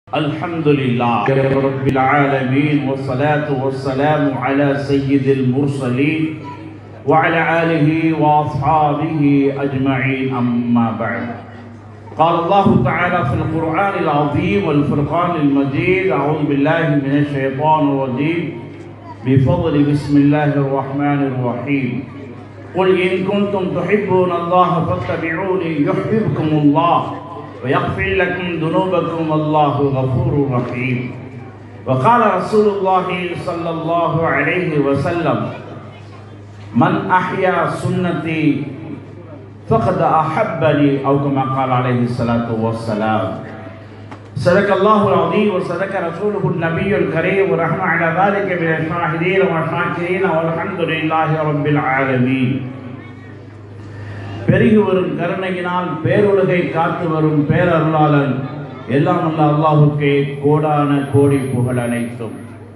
الحمد لله رب العالمين والصلاة والسلام على سيد المرسلين وعلى آله وأصحابه أجمعين أما بعد قال الله تعالى في القرآن العظيم والفرقان المجيد أعوذ بالله من الشيطان الرجيم بفضل بسم الله الرحمن الرحيم قل إن كنتم تحبون الله فاتبعوني يحببكم الله ويغفر لكم ذنوبكم والله غفور رحيم وقال رسول الله صلى الله عليه وسلم من أحيا سنتي فقد أحبني أو كما قال عليه الصلاة والسلام صدق الله العظيم وصدق رسوله النبي الكريم ونحن على ذلك من الشاهدين والشاكرين والحمد لله رب العالمين பெருகி வரும் கருணையினால் பேருலகை காத்து வரும் பேரருளாளன் எல்லாம் அல்ல அல்லாஹுக்கே கோடான கோடி புகழ் அனைத்தும்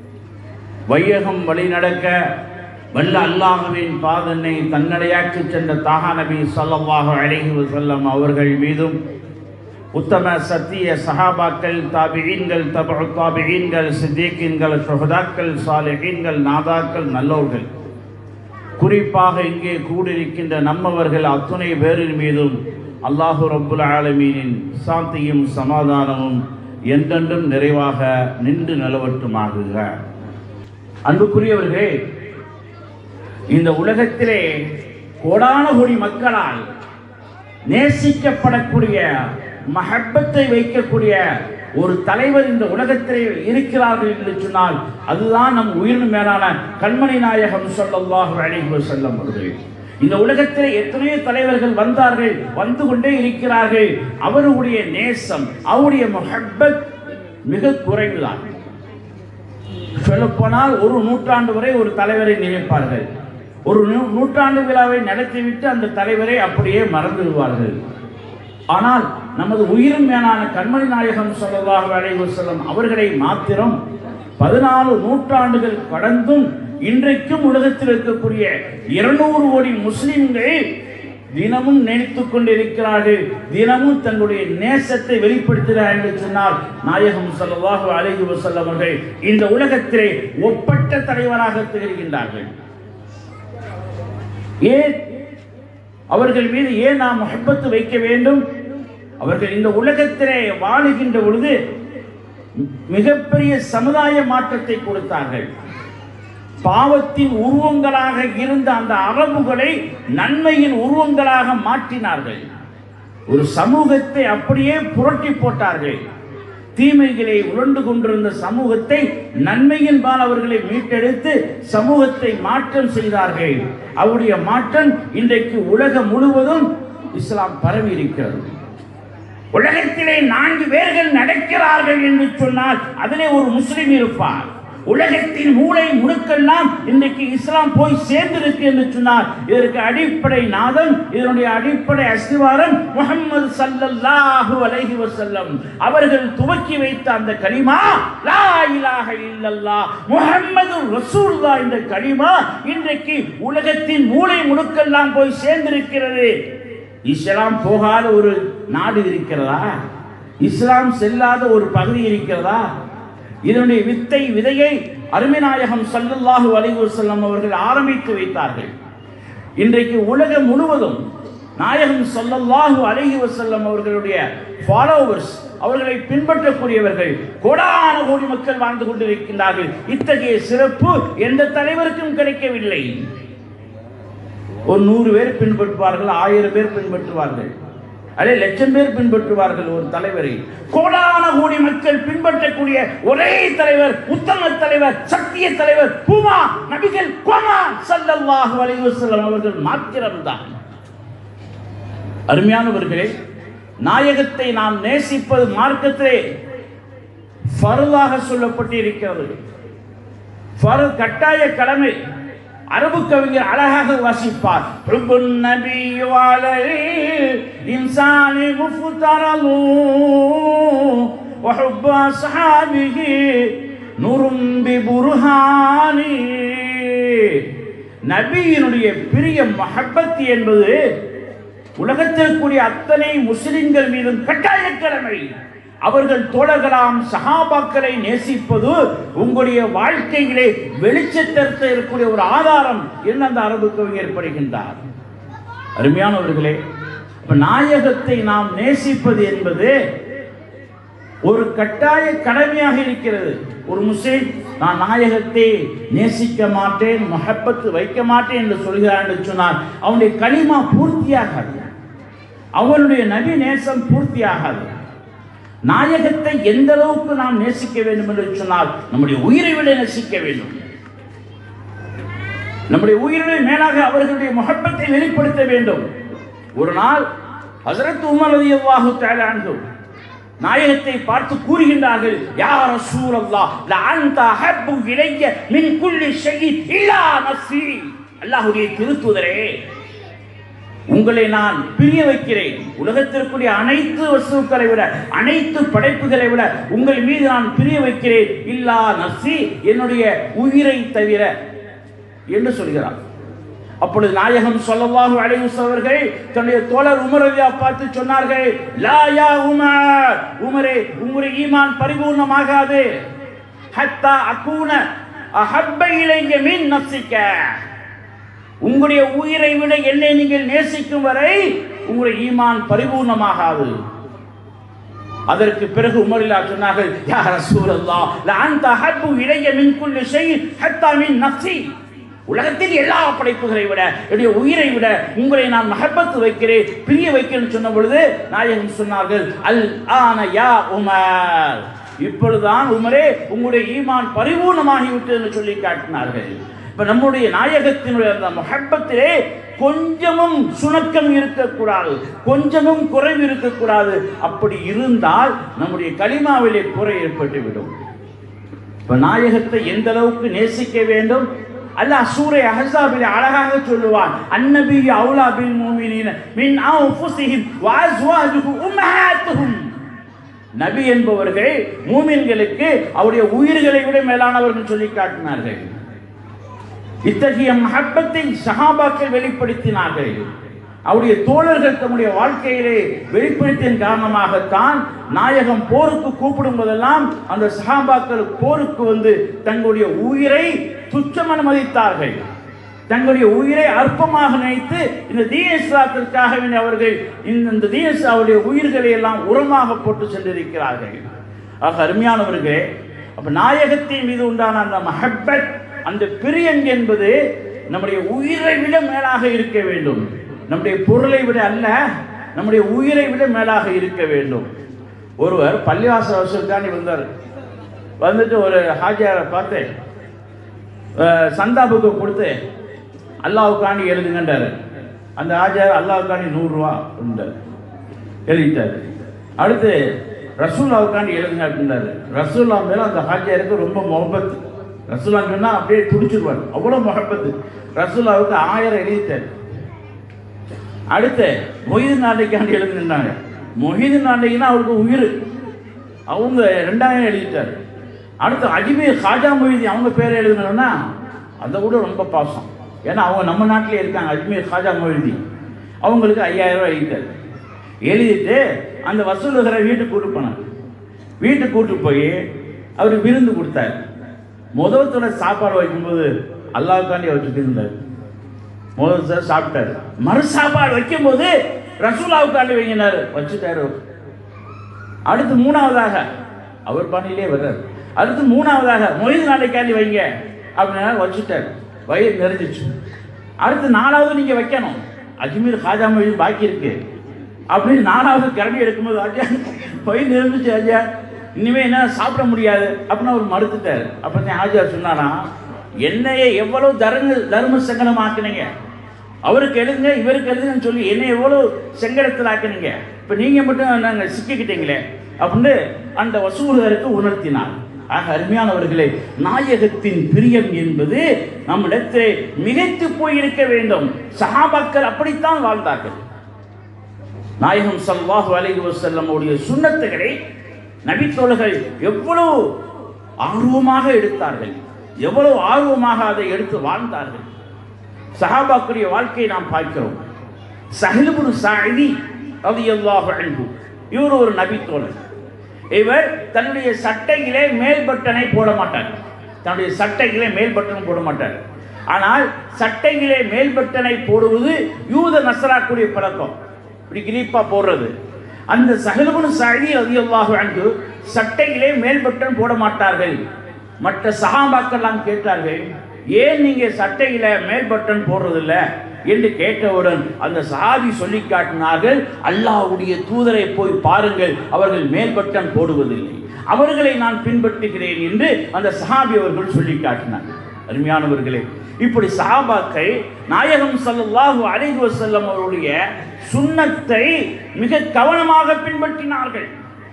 வையகம் வழிநடக்க வல்ல அல்லாஹுவின் பாதனை தன்னடையாக்கி சென்ற தாகா நபி ஸல்லல்லாஹு அலைஹி வஸல்லம் அவர்கள் மீதும் உத்தம சத்திய சஹாபாக்கள் தாபிஈன்கள் தபு தாபிஈன்கள் சித்தீக்கீன்கள் சுஹதாக்கள் சாலிஹீன்கள் நாதாக்கள் நல்லோர்கள் குறிப்பாக இங்கே கூடியிருக்கின்ற நம்மவர்கள் அத்துணை பேரின் மீதும் அல்லாஹு ரப்புல் ஆலமீனின் சாந்தியும் சமாதானமும் என்றென்றும் நிறைவாக நின்று நிலவட்டுமாகுக அன்புக்குரியவர்களே இந்த உலகத்திலே கோடான கோடி மக்களால் நேசிக்கப்படக்கூடிய மஹப்பத்தை வைக்கக்கூடிய ஒரு தலைவர் இந்த உலகத்திலே இருக்கிறார்கள் என்று சொன்னால் அதுதான் நம் உயிர் மேலான கண்மணி நாயகம் சொல்லல்லாஹு அலைஹி வஸல்லம் அவர்கள் இந்த உலகத்திலே எத்தனையோ தலைவர்கள் வந்தார்கள் வந்து கொண்டே இருக்கிறார்கள் அவருடைய நேசம் அவருடைய மொஹப்பத் மிக குறைவுதான் சொல்லப்போனால் ஒரு நூற்றாண்டு வரை ஒரு தலைவரை நினைப்பார்கள் ஒரு நூ- நூற்றாண்டு விழாவை நடத்திவிட்டு அந்த தலைவரை அப்படியே மறந்து விடுவார்கள் ஆனால் நமது உயிரும் மேலான கண்மணி நாயகம் ஸல்லல்லாஹு அலைஹி வஸல்லம் அவர்களை மாத்திரம் பதினாலு நூற்றாண்டுகள் கடந்தும் இன்றைக்கும் உலகத்தில் இருக்கக்கூடிய இருநூறு கோடி முஸ்லிம்கள் தினமும் நினைத்துக் கொண்டிருக்கிறார்கள் தினமும் தங்களுடைய நேசத்தை வெளிப்படுத்துகிறார் என்று சொன்னால் நாயகம் ஸல்லல்லாஹு அலைஹி வஸல்லம் அவர்கள் இந்த உலகத்திலே ஒப்பற்ற தலைவராக திகழ்கின்றார்கள் ஏன் அவர்கள் மீது ஏன் நாம் முஹப்பத்து வைக்க வேண்டும் அவர்கள் இந்த உலகத்திலே வாழுகின்ற பொழுது மிகப்பெரிய சமுதாய மாற்றத்தை கொடுத்தார்கள் பாவத்தின் உருவங்களாக இருந்த அந்த அரபுகளை நன்மையின் உருவங்களாக மாற்றினார்கள் ஒரு சமூகத்தை அப்படியே புரட்டி போட்டார்கள் தீமைகளை உழண்டு கொண்டிருந்த சமூகத்தை நன்மையின்பால் அவர்களை மீட்டெடுத்து சமூகத்தை மாற்றம் செய்தார்கள் அவருடைய மாற்றம் இன்றைக்கு உலகம் முழுவதும் இஸ்லாம் பரவி இருக்கிறது உலகத்திலே நான்கு பேர்கள் நடக்கிறார்கள் என்று சொன்னால் அதிலே ஒரு முஸ்லிம் இருப்பார் உலகத்தின் மூளை முடுக்கெல்லாம் இன்றைக்கு இஸ்லாம் போய் சேர்ந்திருக்கு என்று சொன்னார் இதற்கு அடிப்படை நாதம் இதனுடைய அடிப்படை அஸ்திவாரம் முகமது சல்லல்லாஹு அலைஹி வஸல்லம் அவர்கள் துவக்கி வைத்த அந்த கலிமா லா இலாஹ இல்லல்லாஹ் முஹம்மது ரசூலுல்லாஹ் இந்த கலிமா இன்றைக்கு உலகத்தின் மூளை முடுக்கெல்லாம் போய் சேர்ந்திருக்கிறது இஸ்லாம் போகாத ஒரு நாடு இருக்கிறதா இஸ்லாம் செல்லாத ஒரு பகுதி இருக்கிறதா இதனுடைய வித்தை விதையை அருமைநாயகம் ஸல்லல்லாஹு அலைஹி வஸல்லம் அவர்கள் ஆரம்பித்து வைத்தார்கள் இன்றைக்கு உலகம் முழுவதும் நாயகம் ஸல்லல்லாஹு அலைஹி வஸல்லம் அவர்களுடைய ஃபாலோவர்ஸ் அவர்களை பின்பற்றக்கூடியவர்கள் கோடான கோடி மக்கள் வாழ்ந்து கொண்டிருக்கின்றார்கள் இத்தகைய சிறப்பு எந்த தலைவருக்கும் கிடைக்கவில்லை ஒரு நூறு பேர் பின்பற்றுவார்கள் ஆயிரம் பேர் பின்பற்றுவார்கள் அதே லட்சம் பேர் பின்பற்றுவார்கள் ஒரு தலைவரை கோடான கோடி மக்கள் பின்பற்றக்கூடிய ஒரே தலைவர் உத்தம தலைவர் சத்திய தலைவர் பூமா நபிகள் கோமா சல்லல்லாஹு அலைஹி வஸல்லம் அவர்கள் மாத்திரம்தான் அருமையானவர்களே நாயகத்தை நாம் நேசிப்பது மார்க்கத்திலே ஃபர்தாக சொல்லப்பட்டிருக்கிறது ஃபர் கட்டாய கடமை அரபு கவிஞர் அழகாக வாசிப்பார் ஹுப்புன் நபி வாலல் இன்சானி முஃப்தரலு وحب أصحابه نور ببرهاني நபியினுடைய பிரிய மஹப்பத் என்பது உலகத்தில் கூடிய அத்தனை முஸ்லிம்கள் மீதும் கட்டாய கடமை அவர்கள் தோழர்களாம் சஹாபாக்களை நேசிப்பது உங்களுடைய வாழ்க்கையிலே வெளிச்சத்திற்கு இருக்கக்கூடிய ஒரு ஆதாரம் என்ன அந்த அரபு கவிஞர் படுகின்றார் அருமையானவர்களே இப்ப நாயகத்தை நாம் நேசிப்பது என்பது ஒரு கட்டாய கடமையாக இருக்கிறது ஒரு முஸ்லீம் நான் நாயகத்தை நேசிக்க மாட்டேன் மஹப்பத்து வைக்க மாட்டேன் என்று சொல்கிறான் என்று சொன்னால் அவனுடைய களிமா பூர்த்தியாகாது அவனுடைய நபி நேசம் பூர்த்தியாகாது நாயகத்தை எந்த அளவுக்கு நாம் நேசிக்க வேண்டும் என்று சொன்னால் நம்முடைய உயிரை விட நேசிக்க வேண்டும் நம்முடைய உயிரை மேலாக அவர்களுடைய முகப்பத்தை வெளிப்படுத்த வேண்டும் ஒரு நாள் ஹசரத் உமர் ரலியல்லாஹு தஆலா அன்ஹு நாயகத்தை பார்த்து கூறுகின்றார்கள் யா ரசூலல்லாஹ் லா அன்த அஹப்பு இலைய மின் குல்லி ஷைஇன் இல்லா நஃப்ஸி அல்லாஹ்வுடைய திருத்துதரே உங்களை நான் பிரிய வைக்கிறேன் உலகத்திற்குரிய அனைத்து வஸ்துக்களை விட அனைத்து படைப்புகளை விட உங்கள் மீது நான் பிரிய வைக்கிறேன் இல்லா நஃப்ஸி என்னுடைய உயிரை தவிர என்று சொல்கிறார் அப்பொழுது நாயகம் ஸல்லல்லாஹு அலைஹி வஸல்லம் அவர்கள் தன்னுடைய தோழர் உமர் ரலியா பார்த்து சொன்னார்கள் லா யா உமர் உமரே உங்களுடைய ஈமான் பரிபூர்ணமாகாது ஹத்தா அகூன அஹப்ப இலைய மின் நஃப்ஸிக உங்களுடைய உயிரை விட என்னை நீங்கள் நேசிக்கும் வரை உங்களுடைய ஈமான் பரிபூர்ணமாகாது அதற்கு பிறகு உமரில்லா சொன்னார்கள் யா ரசூலல்லாஹ் லா அன்த அஹப்பு இலைய மின் குல்லி ஷைஇன் ஹத்தா மின் நஃப்ஸி உலகத்தில் எல்லா படைப்புகளை விட என்னுடைய உயிரை விட உங்களை நான் மஹப்பத்து வைக்கிறேன் பிரிய வைக்கிறேன் சொன்ன பொழுது நாயகம் சொன்னார்கள் அல் ஆன யா உமர் இப்பொழுதுதான் உமரே உங்களுடைய ஈமான் பரிபூர்ணமாகிவிட்டது என்று சொல்லி காட்டினார்கள் இப்ப நம்முடைய நாயகத்தினுடைய அந்த மஹப்பத்திலே கொஞ்சமும் சுணக்கம் இருக்கக்கூடாது கொஞ்சமும் குறைவு இருக்கக்கூடாது அப்படி இருந்தால் நம்முடைய களிமாவிலே குறை ஏற்பட்டுவிடும் இப்ப நாயகத்தை எந்த அளவுக்கு நேசிக்க வேண்டும் அல்லாஹ் சூரை அஹஸாபில் அழகாக சொல்லுவான் அன்னபி அவுலா பில் மூமினீன மின் அன்ஃபுஸிஹிம் வ அஸ்வாஜுஹு உம்மஹாத்துஹும் நபி என்பவர்கள் மூமின்களுக்கு அவருடைய உயிர்களை விட மேலானவர்கள் சொல்லி காட்டினார்கள் இத்தகைய மஹப்பத்தை சஹாபாக்கள் வெளிப்படுத்தினார்கள் அவருடைய தோழர்கள் தம்முடைய வாழ்க்கையிலே வெளிப்படுத்தியின் காரணமாகத்தான் நாயகம் போருக்கு கூப்பிடும் போதெல்லாம் அந்த சஹாபாக்கள் போருக்கு வந்து தங்களுடைய உயிரை துச்சமன மதித்தார்கள் தங்களுடைய உயிரை அற்பமாக நினைத்து இந்த தீனஸ்லாத்திற்காக அவர்கள் இந்த இந்த தீனஸ் அவருடைய உயிர்களை எல்லாம் உரமாக போட்டு சென்றிருக்கிறார்கள் ஆக அருமையானவர்களே அப்ப நாயகத்தின் மீது உண்டான அந்த மஹப்பத் அந்த பிரியன் என்பது நம்முடைய உயிரை விட மேலாக இருக்க வேண்டும் நம்முடைய பொருளை விட அல்ல நம்முடைய உயிரை விட மேலாக இருக்க வேண்டும் ஒருவர் பள்ளிவாச வசூலுக்காண்டி வந்தார் வந்துட்டு ஒரு ஹாஜியாரை பார்த்து அஹ், சந்தா புக்கு கொடுத்து அல்லாவுக்காண்டி எழுதுங்கன்றாரு அந்த ஹாஜியார் அல்லாவுக்காண்டி நூறுரூவா இருந்தார் எழுதிட்டார் அடுத்து ரசூல்லாவுக்காண்டி எழுதுங்க அப்படின்னாரு ரசூல்லா மேல அந்த ஹாஜியாருக்கு ரொம்ப முகப்பத்து ரசூல்லா சொன்னா அப்படியே துடிச்சிருவார் அவ்வளோ முகப்பத்து ரசூல்லாவுக்கு ஆயிரம் எழுதிட்டார் அடுத்து மொஹிதீன் நாட்டைக்காண்டி எழுதுனாங்க மொஹிதீன் நாட்டைக்குன்னா அவருக்கு உயிர் அவங்க ரெண்டாயிரம் எழுதிட்டார் அடுத்து அஜ்மீர் ஹாஜா மொஹிதீன் அவங்க பேர் எழுதுனோன்னா அதை விட ரொம்ப பாசம் ஏன்னா அவங்க நம்ம நாட்டிலே இருக்காங்க அஜ்மீர் ஹாஜா மொஹிதீன் அவங்களுக்கு ஐயாயிரம் ரூபாய் எழுதிட்டார் எழுதிட்டு அந்த வசூலுகிற வீட்டுக்கு கூட்டு போனார் வீட்டுக்கு கூட்டு போய் அவர் விருந்து கொடுத்தார் முதலத்தோட சாப்பாடு வைக்கும்போது அல்லாவுக்காண்டி அவர் சுற்றி இருந்தார் முதல் சார் சாப்பிட்டாரு மறு சாப்பாடு வைக்கும்போது ரசூலாவுக்காண்டி வைங்கினார் வச்சுட்டாரு அடுத்து மூணாவதாக அவர் பாணியிலே வர்றார் அடுத்து மூணாவதாக மொய்து நாளைக்காண்டி வைங்க அப்படின்னா வச்சுட்டார் வயிறு நிறைஞ்சிச்சு அடுத்து நாலாவது நீங்க வைக்கணும் அஜ்மீர் ஹாஜா மொய்து பாக்கி இருக்கு அப்படின்னு நாலாவது கிளம்பி எடுக்கும்போது ஐயா வயிறு நிறைஞ்சிச்சு ஐயா இனிமே என்ன சாப்பிட முடியாது அப்படின்னு அவர் மறுத்துட்டார் அப்போ தான் ஆஜா சொன்னாரா என்னைய எவ்வளவு தர்ம தர்ம சங்கடம் ஆக்குனீங்க அவருக்கு எழுதுங்க இவருக்கு எழுதுங்கன்னு சொல்லி என்னை எவ்வளோ செங்கடத்தில் ஆக்குனீங்க இப்போ நீங்கள் மட்டும் நாங்கள் சிக்கிக்கிட்டீங்களே அப்படின்னு அந்த வசூலருக்கு உணர்த்தினார் ஆக அருமையானவர்களே நாயகத்தின் பிரியம் என்பது நம்மிடத்திலே மிகைத்து போயிருக்க வேண்டும் சஹாபாக்கள் அப்படித்தான் வாழ்ந்தார்கள் நாயகம் ஸல்லல்லாஹு அலைஹி வஸல்லம் உடைய சுன்னத்துகளை நபித்தோழர்கள் எவ்வளவு ஆர்வமாக எடுத்தார்கள் எவ்வளவு ஆர்வமாக அதை எடுத்து வாழ்ந்தார்கள் சஹாபாக்குடைய வாழ்க்கையை நாம் பார்க்கிறோம் சஹிலுபுன் சாயிதி ரலியல்லாஹு அன்ஹு இவர் ஒரு நபித்தோழர் இவர் தன்னுடைய சட்டையிலே மேல் பட்டனை போட மாட்டார் தன்னுடைய சட்டையிலே மேல் பட்டன் போட மாட்டார் ஆனால் சட்டையிலே மேல் பட்டனை போடுவது யூத நசராக்குடைய பழக்கம் இப்படி கிரீப்பா போடுறது அந்த சகலுபுன் சாதி ரதியல்லாஹு அன்கு சட்டையிலே மேல் பட்டன் போட மாட்டார்கள் மற்ற சகாபாக்கெல்லாம் கேட்டார்கள் ஏன் நீங்க சட்டையில மேல் பட்டன் போடுறதில்ல என்று கேட்டவுடன் அந்த சஹாபி சொல்லி காட்டினார்கள் அல்லாஹ்வுடைய தூதரை போய் பாருங்கள் அவர்கள் மேல் பட்டன் போடுவதில்லை அவர்களை நான் பின்பற்றுகிறேன் என்று அந்த சஹாபி அவர்கள் சொல்லி காட்டினார் அருமையானவர்களே இப்படி சஹாபாக்கள் நாயகம் ஸல்லல்லாஹு அலைஹி வஸல்லம் அவருடைய சுன்னத்தை மிக கவனமாக பின்பற்றினார்கள்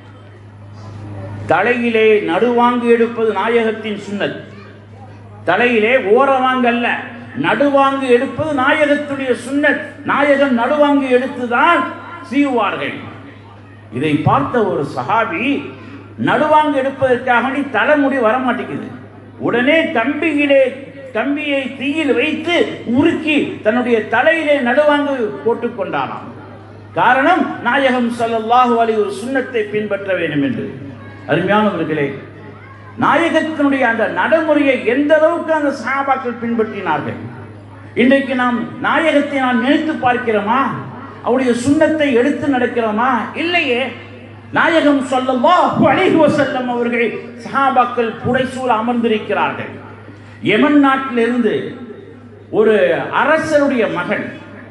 தலையிலே நடுவாங்கு எடுப்பது நாயகத்தின் சுன்னத் தலையிலே ஓரவாங்கு அல்ல நடுவாங்கு எடுப்பது நாயகத்துடைய சுன்னத் நாயகன் நடுவாங்கு எடுத்துதான் சீவுவார்கள் இதை பார்த்த ஒரு சஹாபி நடுவாங்கு எடுப்பதற்காக வேண்டி தலைமுடி வர மாட்டேங்குது உடனே கம்பியிலே கம்பியை தீயில் வைத்து உருக்கி தன்னுடைய தலையிலே நடுவாங்கு போட்டுக் கொண்டானாம் காரணம் நாயகம் ஸல்லல்லாஹு அலைஹி ஒரு சுன்னத்தை பின்பற்ற வேண்டும் என்று அருமையானவர்களே நாயகத்தினுடைய அந்த நடைமுறையை எந்த அளவுக்கு அந்த சஹாபாக்கள் பின்பற்றினார்கள் இன்றைக்கு நாம் நாயகத்தை நாம் நினைத்து பார்க்கிறோமா அவருடைய சுண்ணத்தை எடுத்து நடக்கிறோமா இல்லையே நாயகம் ஸல்லல்லாஹு அலைஹி வஸல்லம் அவர்கள் சஹாபாக்கள் புடைசூழ அமர்ந்திருக்கிறார்கள் யமன் நாட்டிலிருந்து ஒரு அரசருடைய மகன்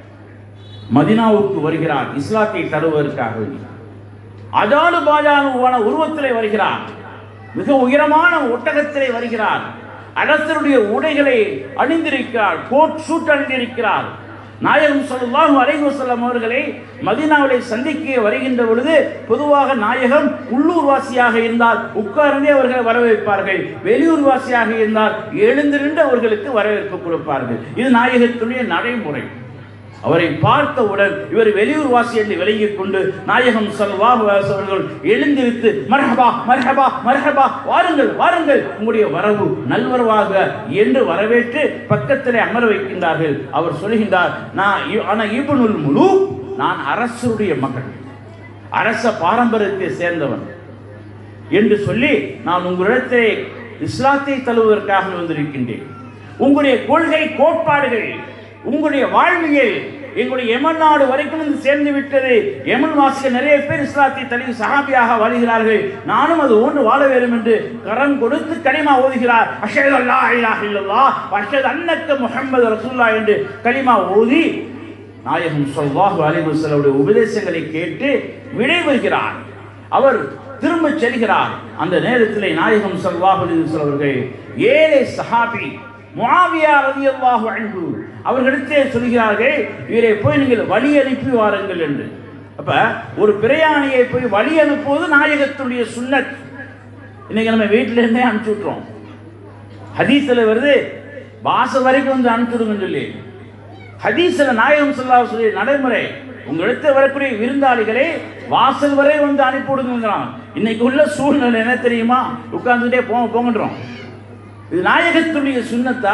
மதினாவுக்கு வருகிறார் இஸ்லாத்தை தருவதற்காக வேண்டி அஜானு பாஜானுவான உருவத்திலே வருகிறார் மிக உயரமான ஒட்டகத்திலே வருகிறார் அரசருடைய உடைகளை அணிந்திருக்கிறார் கோட் சூட் அணிந்திருக்கிறார் நாயகம் ஸல்லல்லாஹு அலைஹி வஸல்லம் அவர்களை மதீனாவிலே சந்திக்க வருகின்ற பொழுது பொதுவாக நாயகம் உள்ளூர் வாசியாக இருந்தால் உட்கார்ந்தே அவர்களை வரவேற்பார்கள் வெளியூர் வாசியாக இருந்தால் எழுந்திருந்து அவர்களுக்கு வரவேற்பு கொடுப்பார்கள் இது நாயகத்துடைய நடைமுறை அவரை பார்த்தவுடன் இவர் வெளியூர் வாசி என்று விலகிக் கொண்டு நாயகம் ஸல்லல்லாஹு அலைஹி வஸல்லம் அவர்கள் எழுந்திருத்து மர்ஹபா மர்ஹபா மர்ஹபா வாருங்கள் வாருங்கள் உங்களுடைய வரவு நல்வரவாக என்று வரவேற்று பக்கத்திலே அமர வைக்கின்றார்கள் அவர் சொல்கின்றார் நான் இ- ஆனா இப்னுல் முலு நான் அரசருடைய மகன் அரச பாரம்பரியத்தை சேர்ந்தவன் என்று சொல்லி நான் உங்களிடத்திலே இஸ்லாத்தை தழுவதற்காக வந்திருக்கின்றேன் உங்களுடைய கொள்கை கோட்பாடுகள் உங்களுடைய வாழ்வியல் எங்களுடைய எமன் நாடு வரைக்கும் வந்து சேர்ந்து விட்டது எமன் வாசிகள் நிறைய பேர் இஸ்லாத்தை தழுவி சஹாபியாக வாழ்கிறார்கள் நானும் அது ஒன்று வாழ வேண்டும் என்று கரம் கொடுத்து கனிமா ஓதுகிறார் அஷது அல்லா இலாஹ இல்லல்லாஹ் அஷது அன்னக்க முஹம்மது ரசூல்லா என்று கலிமா ஓதி நாயகம் ஸல்லல்லாஹு அலைஹி வஸல்லம் உபதேசங்களை கேட்டு விடைபெறுகிறார் அவர் திரும்பச் செல்கிறார் அந்த நேரத்தில் நாயகம் ஸல்லல்லாஹு அலைஹி வஸல்லம் அவர்கள் ஏழை சஹாபி முஆவியா ரலியல்லாஹு அன்ஹு அவர்களிடத்தே சொல்கிறார்கள் இவரை போய் நீங்கள் வழி அனுப்பி வாருங்கள் என்று அப்ப ஒரு பிரயாணியை போய் வழி அனுப்புவது நாயகத்துடைய சுன்னத் இன்னைக்கு நம்ம வீட்டில இருந்தே அனுப்பிச்சு விட்டுறோம் ஹதீஸ்ல வருது வாசல் வரைக்கும் வந்து அனுப்பிச்சுடுங்கன்னு சொல்லி ஹதீஸ்ல நாயகம் ஸல்லல்லாஹு சொல்லி நடைமுறை உங்களிடத்தில் வரக்கூடிய விருந்தாளிகளை வாசல் வரை வந்து அனுப்பி விடுங்கிறான் இன்னைக்கு உள்ள சூழ்நிலை என்ன தெரியுமா உட்கார்ந்துட்டே போங்க போங்கன்றோம் இது நாயகத்துடைய சுன்னத்தா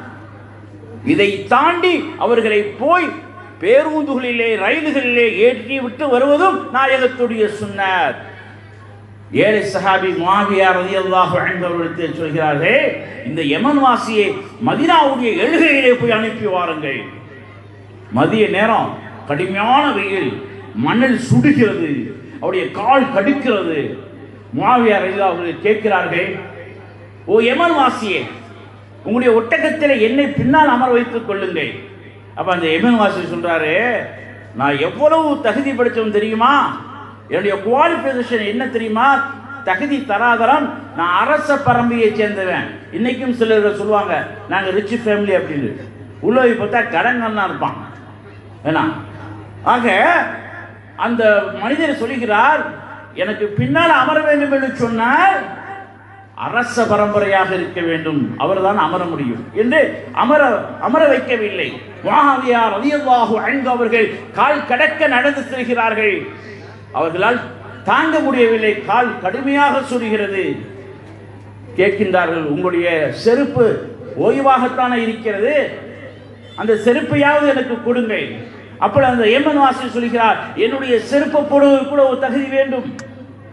இதை தாண்டி அவர்களை போய் பேருந்துகளிலே ரயில்களிலே ஏற்றி விட்டு வருவதும் நாயகத்துடைய சுன்னத் ஏழை சஹாபி முஆவியா ரலியல்லாஹு அன்ஹு அவர்களிடத்தில் சொல்கிறார்கள் இந்த யமன் வாசியை மதீனாவுடைய எழுகையிலே போய் அனுப்பி வாருங்கள் மதிய நேரம் கடுமையான வெயில் மணல் சுடுகிறது அவருடைய கால் கடுக்கிறது முஆவியா ரலியல்லாஹு அவர்கள் கேட்கிறார்கள் ஓ யமன் வாசியே உங்களுடைய ஒட்டகத்தில் என்னை பின்னால் அமர வைத்துக் கொள்ளுங்கள் அப்ப அந்த யமன் வாசி சொல்றாரு நான் எவ்வளவு தகுதி படித்தவன் தெரியுமா என்னுடைய குவாலிஃபிகேஷன் என்ன தெரியுமா தகுதி தராதரம் நான் அரச பரம்பரையை சேர்ந்தவன் இன்னைக்கும் சிலர் சொல்லுவாங்க நாங்க ரிச் ஃபேமிலி அப்படின்னு உள்ள போய் பார்த்தா கடங்கன்னா இருப்பான் ஏன்னா ஆக அந்த மனிதர் சொல்லுகிறார் எனக்கு பின்னால் அமர வேண்டும் என்று சொன்னால் அரச பரம்பரையாக இருக்க வேண்டும் அவர்தான் அமர முடியும் என்று அமர அமர வைக்கவில்லை முஆவியா ரலியல்லாஹு அன்ஹு அவர்கள் கால் கடக்க நடந்து செல்கிறார்கள் அவர்களால் தாங்க முடியவில்லை கால் கடுமையாக சுடுகிறது கேட்கின்றார்கள் உங்களுடைய செருப்பு ஓய்வாகத்தானே இருக்கிறது அந்த செருப்பையாவது எனக்கு கொடுங்கள் அப்படி அந்த ஏமன் வாசி சொல்கிறார் என்னுடைய செருப்பை போடுவது கூட ஒரு தகுதி வேண்டும்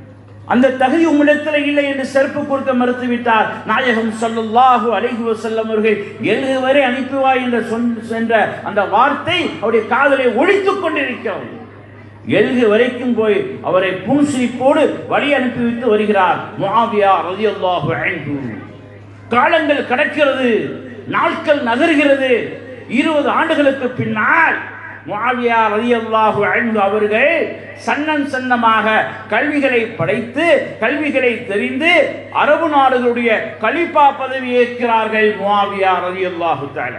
அந்த தகுதி உம்மிடத்தில் இல்லை என்று செருப்பு கொடுக்க மறுத்துவிட்டார் நாயகம் ஸல்லல்லாஹு அலைஹி வஸல்லம் அவர்கள் எழுது வரை அனுப்புவாய் என்ற சொன்ன சென்ற அந்த வார்த்தை அவருடைய காதலை ஒழித்துக் கொண்டிருக்கிறது எழுகு வரைக்கும் போய் அவரை புன்சிரிப்போடு வழி அனுப்பிவிட்டு வருகிறார் முஆவியா ரலியல்லாஹு அன்ஹு காலங்கள் கடக்கிறது நாட்கள் நகர்கிறது இருபது ஆண்டுகளுக்கு பின்னால் முஆவியா ரலியல்லாஹு அன்ஹு அவர்கள் சன்னன் சன்னமாக கல்விகளை படைத்து கல்விகளை தெரிந்து அரபு நாடுகளுடைய கலிப்பா பதவி ஏற்கிறார்கள் முஆவியா ரலியல்லாஹு தஆலா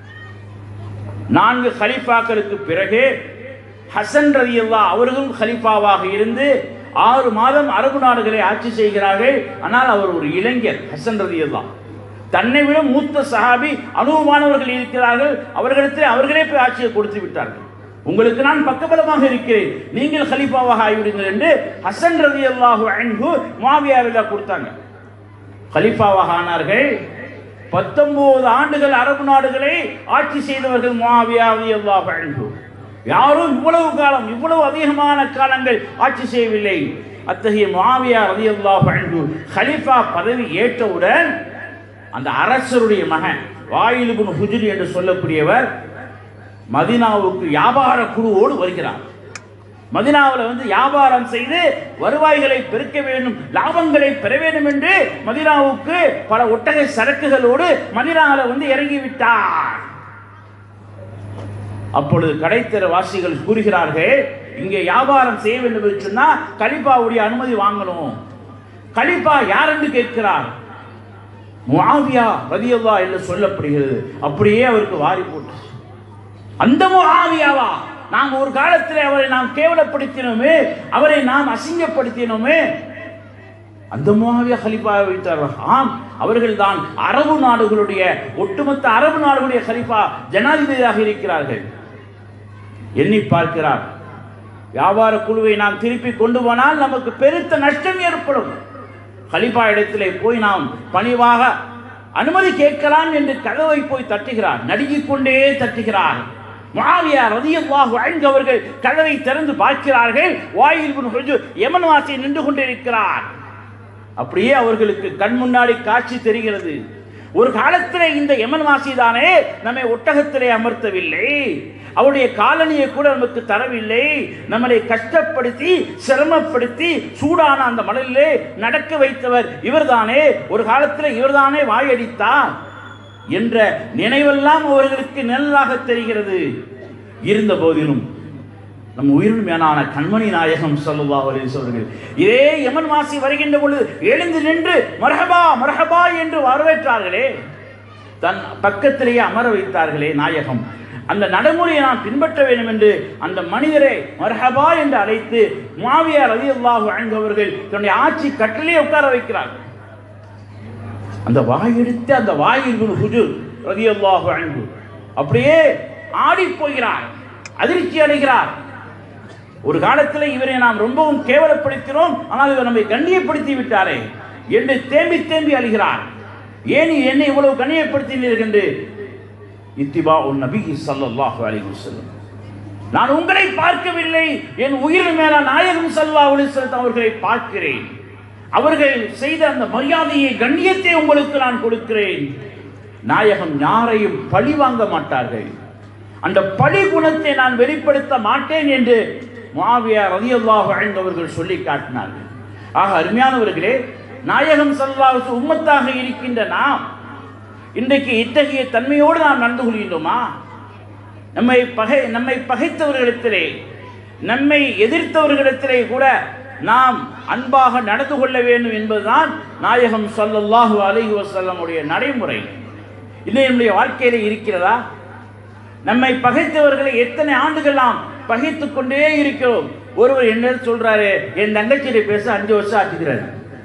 நான்கு கலிஃபாக்களுக்கு பிறகு ஹசன் ரலியல்லா அவர்களும் கலிஃபாவாக இருந்து ஆறு மாதம் அரபு நாடுகளை ஆட்சி செய்கிறார்கள் ஆனால் அவர் ஒரு இளைஞர் ஹசன் ரலியல்லா தன்னை விட மூத்த சஹாபி அனுபவமானவர்கள் இருக்கிறார்கள் அவர்களிடத்தில் அவர்களே போய் ஆட்சியை கொடுத்து விட்டார்கள் உங்களுக்கு நான் பக்கபலமாக இருக்கிறேன் நீங்கள் கலிஃபாவாக ஆகிவிடுங்கள் என்று ஹசன் ரலியல்லாஹு அன்ஹு மாவியாவில்லா கொடுத்தாங்க கலிஃபாவாக ஆனார்கள் பத்தொன்பது ஆண்டுகள் அரபு நாடுகளை ஆட்சி செய்தவர்கள் முஆவியா ரலியல்லாஹு அன்ஹு யாரும் இவ்வளவு காலம் இவ்வளவு அதிகமான காலங்கள் ஆட்சி செய்யவில்லை அத்தகைய முஆவியா ரலியல்லாஹு அன்ஹு கலிஃபா பதவி ஏற்றவுடன் அந்த அரசருடைய மகன் வாயில் இப்னு ஹுஜ்ர் என்று சொல்லக்கூடியவர் மதீனாவுக்கு வியாபார குழுவோடு வருகிறார் மதினாவில் வந்து வியாபாரம் செய்து வருவாய்களை பெருக்க வேண்டும் லாபங்களை பெற வேண்டும் என்று மதினாவுக்கு பல ஒட்டகை சரக்குகளோடு மதினாவில் வந்து இறங்கி விட்டார் அப்பொழுது கடைத்தெர வாசிகள் கூறுகிறார்கள் இங்கே வியாபாரம் செய்ய வேண்டும் என்று சொன்னா கலிப்பாவுடைய அனுமதி வாங்கணும் கலிப்பா யார் என்று கேட்கிறார் முஆவியா ரதியல்லா என்று சொல்லப்படுகிறது அப்படியே அவருக்கு வாரி போட்டு அந்த முஆவியாவா நாம் ஒரு காலத்தில் அவரை நாம் கேவலப்படுத்தினோமே அவரை நாம் அசிங்கப்படுத்தினோமே அந்த முஆவியா கலிஃபாவை வைத்தார்கள் ஆம் அவர்கள் தான் அரபு நாடுகளுடைய ஒட்டுமொத்த அரபு நாடுகளுடைய கலிஃபா ஜனாதிபதியாக இருக்கிறார்கள் எண்ணி பார்க்கிறார் வியாபார குழுவை நாம் திருப்பி கொண்டு போனால் நமக்கு பெருத்த நஷ்டம் ஏற்படும் கலிஃபா இடத்திலே போய் நாம் பணிவாக அனுமதி கேட்கலாம் என்று கதவை போய் தட்டுகிறார் நடுங்கிக் கொண்டே தட்டுகிறார் முஆவியா ரலியல்லாஹு அன்ஹு அவர்கள் கதவை திறந்து பார்க்கிறார்கள் வாயில் இப்னு ஹுஜர் யமன் வாசி நின்று கொண்டிருக்கிறார் அப்படியே அவர்களுக்கு கண் முன்னாடி காட்சி தெரிகிறது ஒரு காலத்திலே இந்த யமன் வாசி தானே நம்மை ஒட்டகத்திலே அமர்த்தவில்லை அவருடைய காலனியை கூட நமக்கு தரவில்லை நம்மளை கஷ்டப்படுத்தி சிரமப்படுத்தி சூடான அந்த மணலிலே நடக்க வைத்தவர் இவர்தானே ஒரு காலத்தில் இவர்தானே வாயடித்தார் என்ற நினைவெல்லாம் அவர்களுக்கு நல்லாக தெரிகிறது இருந்த போதிலும் நம் உயிரின் மேலான கண்மணி நாயகம் சொல்லுவா அவர்கள் இதே யமன் வாசி வருகின்ற பொழுது எழுந்து நின்று மரஹபா மரஹபா என்று வரவேற்றார்களே தன் பக்கத்திலேயே அமர வைத்தார்களே நாயகம் அந்த நடைமுறையை நாம் பின்பற்ற வேண்டும் என்று அந்த மனிதரை மரஹபா என்று அழைத்து மாவியா ரலியல்லாஹு அன்ஹு அவர்கள் தன்னுடைய ஆட்சி கட்டிலே உட்கார வைக்கிறார்கள் அந்த வாய் எடுத்து அந்த வாயில் ஹுஜூர் ரலியல்லாஹு அன்ஹு அப்படியே ஆடி போகிறார் அதிர்ச்சி அடைகிறார் ஒரு காலத்தில் இவரை நாம் ரொம்பவும் கேவலப்படுத்தினோம் ஆனால் இவர் நம்மை கண்ணியப்படுத்தி விட்டாரே என்று தேம்பி தேம்பி அழுகிறார் ஏன் என்னை இவ்வளவு கண்ணியப்படுத்தினீர்கள் என்று இத்திபா உன் நபி ஸல்லல்லாஹு அலைஹி வஸல்லம் நான் உங்களை பார்க்கவில்லை என் உயிர் மேல நாயகம் ஸல்லல்லாஹு அலைஹி வஸல்லம் அவர்களை பார்க்கிறேன் அவர்கள் செய்த அந்த மரியாதையை கண்ணியத்தை உங்களுக்கு நான் கொடுக்கிறேன் நாயகம் யாரையும் பழி வாங்க மாட்டார்கள் அந்த பழி குணத்தை நான் வெளிப்படுத்த மாட்டேன் என்று மாவியா ரலியல்லாஹு அன்ஹு அவர்கள் சொல்லி காட்டினார்கள் ஆக அருமையானவர்களே நாயகம் ஸல்லல்லாஹு உம்மத்தாக இருக்கின்ற நாம் இன்றைக்கு இத்தகைய தன்மையோடு நாம் நடந்து கொள்கின்றோமா நம்மை பகை நம்மை பகைத்தவர்களிடத்திலே நம்மை எதிர்த்தவர்களிடத்திலே கூட நாம் அன்பாக நடந்து கொள்ள வேண்டும் என்பதுதான் நாயகம் ஸல்லல்லாஹு அலைஹி வஸல்லமுடைய நடைமுறை இது நம்முடைய வாழ்க்கையில இருக்கிறதா நம்மை பகைத்தவர்களை எத்தனை ஆண்டுகள் நாம் பகைத்துக் கொண்டே இருக்கிறோம் ஒருவர் என்ன சொல்றாரு என் தங்கச்சியிட பேச அஞ்சு வருஷம் ஆச்சுக்கிறார்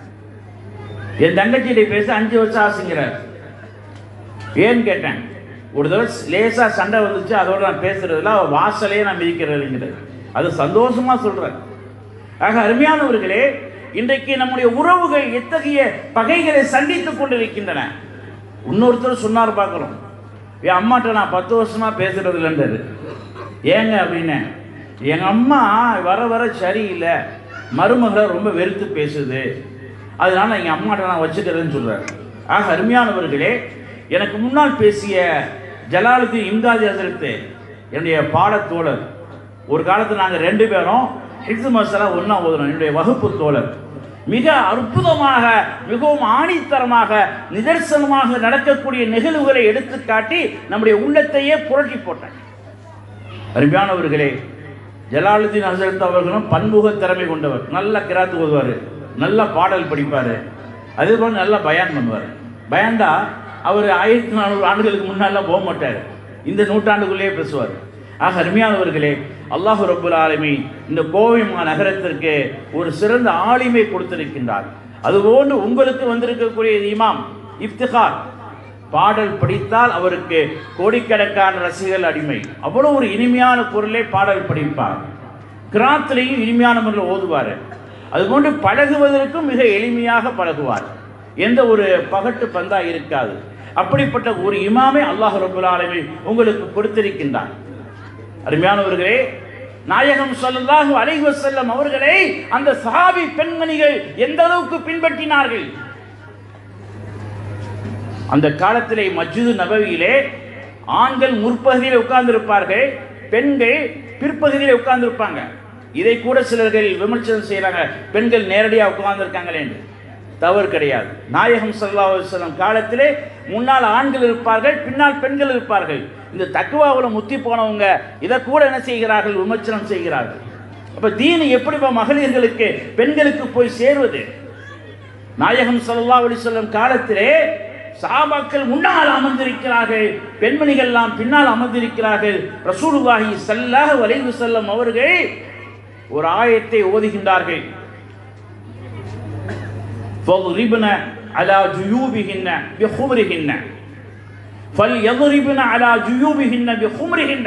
என் தங்கச்சியிட பேச அஞ்சு வருஷம் ஆசுங்கிறார் ஏன்னு கேட்டேன் ஒரு தடவை லேசா சண்டை வந்துச்சு அதோட நான் பேசுறதுல அவ வாசலையே நான் மிதிக்கிறதுங்கிறது அது சந்தோஷமா சொல்றேன் ஆக அருமையானவர்களே இன்றைக்கு நம்முடைய உறவுகள் எத்தகைய பகைகளை சந்தித்துக் கொண்டிருக்கின்றன இன்னொருத்தர் சொன்னார் பார்க்குறோம் என் அம்மாட்ட நான் பத்து வருஷமா பேசுறது இல்லைன்றது ஏங்க அப்படின்னு எங்க அம்மா வர வர சரியில்லை மருமகளை ரொம்ப வெறுத்து பேசுது அதனால எங்கள் அம்மாட்ட நான் வச்சுக்கிறேன்னு சொல்றாரு ஆக அருமையானவர்களே எனக்கு முன்னால் பேசிய ஜலாலுதீன் இம்தாதி ஹசரத்து என்னுடைய பாடத்தோழர் ஒரு காலத்தில் நாங்கள் ரெண்டு பேரும் ஹிட்ஸு மசாலா ஒன்றா ஓதுறோம் என்னுடைய வகுப்பு தோழர் மிக அற்புதமாக மிகவும் ஆணித்தரமாக நிதர்சனமாக நடக்கக்கூடிய நிகழ்வுகளை எடுத்து காட்டி நம்முடைய உள்ளத்தையே புரட்டி போட்டாங்க அருமையானவர்களே ஜலாலுதீன் ஹசரத் அவர்களும் பன்முக திறமை கொண்டவர் நல்ல கிராத்து ஓதுவார் நல்ல பாடல் படிப்பார் அதே போல் நல்லா பயான் பண்ணுவார் பயான்டா அவர் ஆயிரத்தி நானூறு ஆண்டுகளுக்கு முன்னாலாம் போக மாட்டார் இந்த நூற்றாண்டுக்குள்ளேயே பேசுவார் ஆக அருமையானவர்களே அல்லாஹு ரப்புல் ஆலமீன் இந்த கோவை மா நகரத்திற்கு ஒரு சிறந்த ஆளுமை கொடுத்திருக்கின்றார் அதுபோன்று உங்களுக்கு வந்திருக்கக்கூடிய இமாம் இஃப்திகார் பாடல் படித்தால் அவருக்கு கோடிக்கணக்கான ரசிகர்கள் அடிமை அவ்வளோ ஒரு இனிமையான குரலை பாடல் படிப்பார் கிராத்திலையும் இனிமையான முறையில் ஓதுவார் அதுபோன்று பழகுவதற்கும் மிக எளிமையாக பழகுவார் எந்த ஒரு பகட்டு பந்தா இருக்காது அப்படிப்பட்ட ஒரு இமாமே அல்லாஹ் ரபுல் ஆலமீன் உங்களுக்கு கொடுத்திருக்கின்றார் அருமையானவர்களே நாயகம் ஸல்லல்லாஹு அலைஹி வஸல்லம் அவர்களை அந்த சஹாபி பெண்மணிகள் எந்த அளவுக்கு பின்பற்றினார்கள் அந்த காலத்திலே மஸ்ஜிது நபவியிலே ஆண்கள் முற்பகுதியில் உட்கார்ந்திருப்பார்கள் பெண்கள் பிற்பகுதியில் உட்கார்ந்திருப்பாங்க இதை கூட சிலர்கள் விமர்சனம் செய்கிறாங்க பெண்கள் நேரடியாக உட்கார்ந்திருக்காங்களே என்று தவறு கிடையாது நாயகம் ஸல்லல்லாஹு அலைஹி வஸல்லம் காலத்திலே முன்னால் ஆண்கள் இருப்பார்கள் பின்னால் பெண்கள் இருப்பார்கள் இந்த தக்குவாவில் முத்தி போனவங்க இதை கூட என்ன செய்கிறார்கள் விமர்சனம் செய்கிறார்கள் அப்ப தீன் எப்படி இப்ப மகளிர்களுக்கு பெண்களுக்கு போய் சேருவது நாயகம் ஸல்லல்லாஹு அலைஹி வஸல்லம் காலத்திலே சஹாபாக்கள் முன்னால் அமர்ந்திருக்கிறார்கள் பெண்மணிகள் எல்லாம் பின்னால் அமர்ந்திருக்கிறார்கள் ரசூலுல்லாஹி ஸல்லல்லாஹு அலைஹி வஸல்லம் அவர்கள் ஒரு ஆயத்தை ஓதுகின்றார்கள் فَضْرِبْنَ عَلَى جُيُوبِهِنَّ بِخُمُرِهِنَّ فَلْيَضْرِبْنَ عَلَى جُيُوبِهِنَّ بِخُمُرِهِنَّ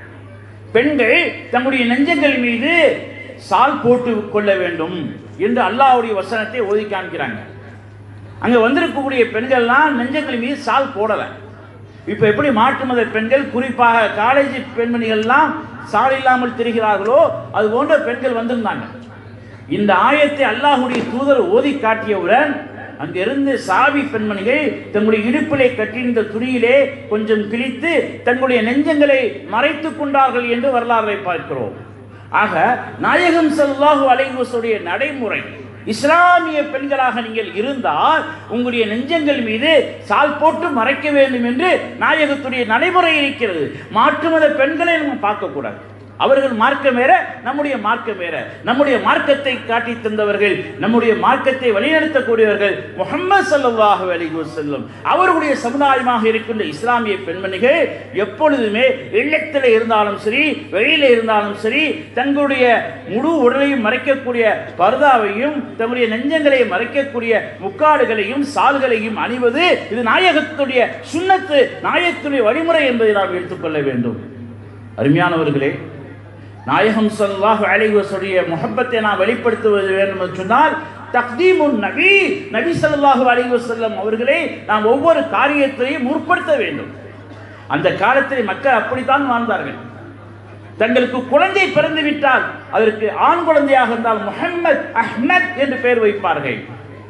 பெண்கள் தங்களுடைய நெஞ்சங்கள் மீது சால் போட்டு கொள்ள வேண்டும் என்று அல்லாஹ்வுடைய வசனத்தை ஓதி காண்கிறாங்க அங்க வந்திருக்கக்கூடிய பெண்கள்லாம் நெஞ்சங்கள் மீது சால் போடலை இப்போ எப்படி மாற்று மத பெண்கள் குறிப்பாக காலேஜ் பெண்மணிகள்லாம் சால் இல்லாமல் திரிகிறார்களோ அது போன்ற பெண்கள் வந்திருந்தாங்க இந்த ஆயத்தை அல்லாஹுடைய தூதர் ஓதி காட்டியவுடன் அங்கிருந்து சாவி பெண்மணிகள் தங்களுடைய இடுப்பிலே கட்டியிருந்த துணியிலே கொஞ்சம் கிழித்து தங்களுடைய நெஞ்சங்களை மறைத்துக் கொண்டார்கள் என்று வரலாறை பார்க்கிறோம் ஆக நாயகம் ஸல்லல்லாஹு அலைஹி வஸல்லுடைய நடைமுறை இஸ்லாமிய பெண்களாக நீங்கள் இருந்தால் உங்களுடைய நெஞ்சங்கள் மீது சால் போட்டு மறைக்க வேண்டும் என்று நாயகத்துடைய நடைமுறை இருக்கிறது மாற்று மத பெண்களை நம்ம பார்க்கக்கூடாது அவர்கள் மார்க்கம் வேற நம்முடைய மார்க்கம் வேற நம்முடைய மார்க்கத்தை காட்டி தந்தவர்கள் நம்முடைய மார்க்கத்தை வழிநடத்தக்கூடியவர்கள் முகமது ஸல்லல்லாஹு அலைஹி வஸல்லம் அவர்களுடைய சமுதாயமாக இருக்கின்ற இஸ்லாமிய பெண்மணிகள் எப்பொழுதுமே இல்லத்தில் இருந்தாலும் சரி வெளியில இருந்தாலும் சரி தங்களுடைய முழு உடலையும் மறைக்கக்கூடிய பர்தாவையும் தங்களுடைய நெஞ்சங்களை மறைக்கக்கூடிய முக்காடுகளையும் சால்களையும் அணிவது இது நாயகத்துடைய சுன்னத்து நாயகத்துடைய வழிமுறை என்பதை நாம் எடுத்துக்கொள்ள வேண்டும் அருமையானவர்களே நாயகம் ஸல்லல்லாஹு அலைஹி வஸல்லுடைய முஹப்பத்தை நாம் வெளிப்படுத்துவது வேண்டும் என்று சொன்னால் தக்தீமுன் நபி நபி ஸல்லல்லாஹு அலைஹி வஸல்லம் அவர்களை நாம் ஒவ்வொரு காரியத்தையும் முற்படுத்த வேண்டும் அந்த காலத்தில் மக்கள் அப்படித்தான் வாழ்ந்தார்கள் தங்களுக்கு குழந்தை பிறந்து விட்டால் அதற்கு ஆண் குழந்தையாக இருந்தால் முஹம்மத் அஹ்மத் என்று பெயர் வைப்பார்கள்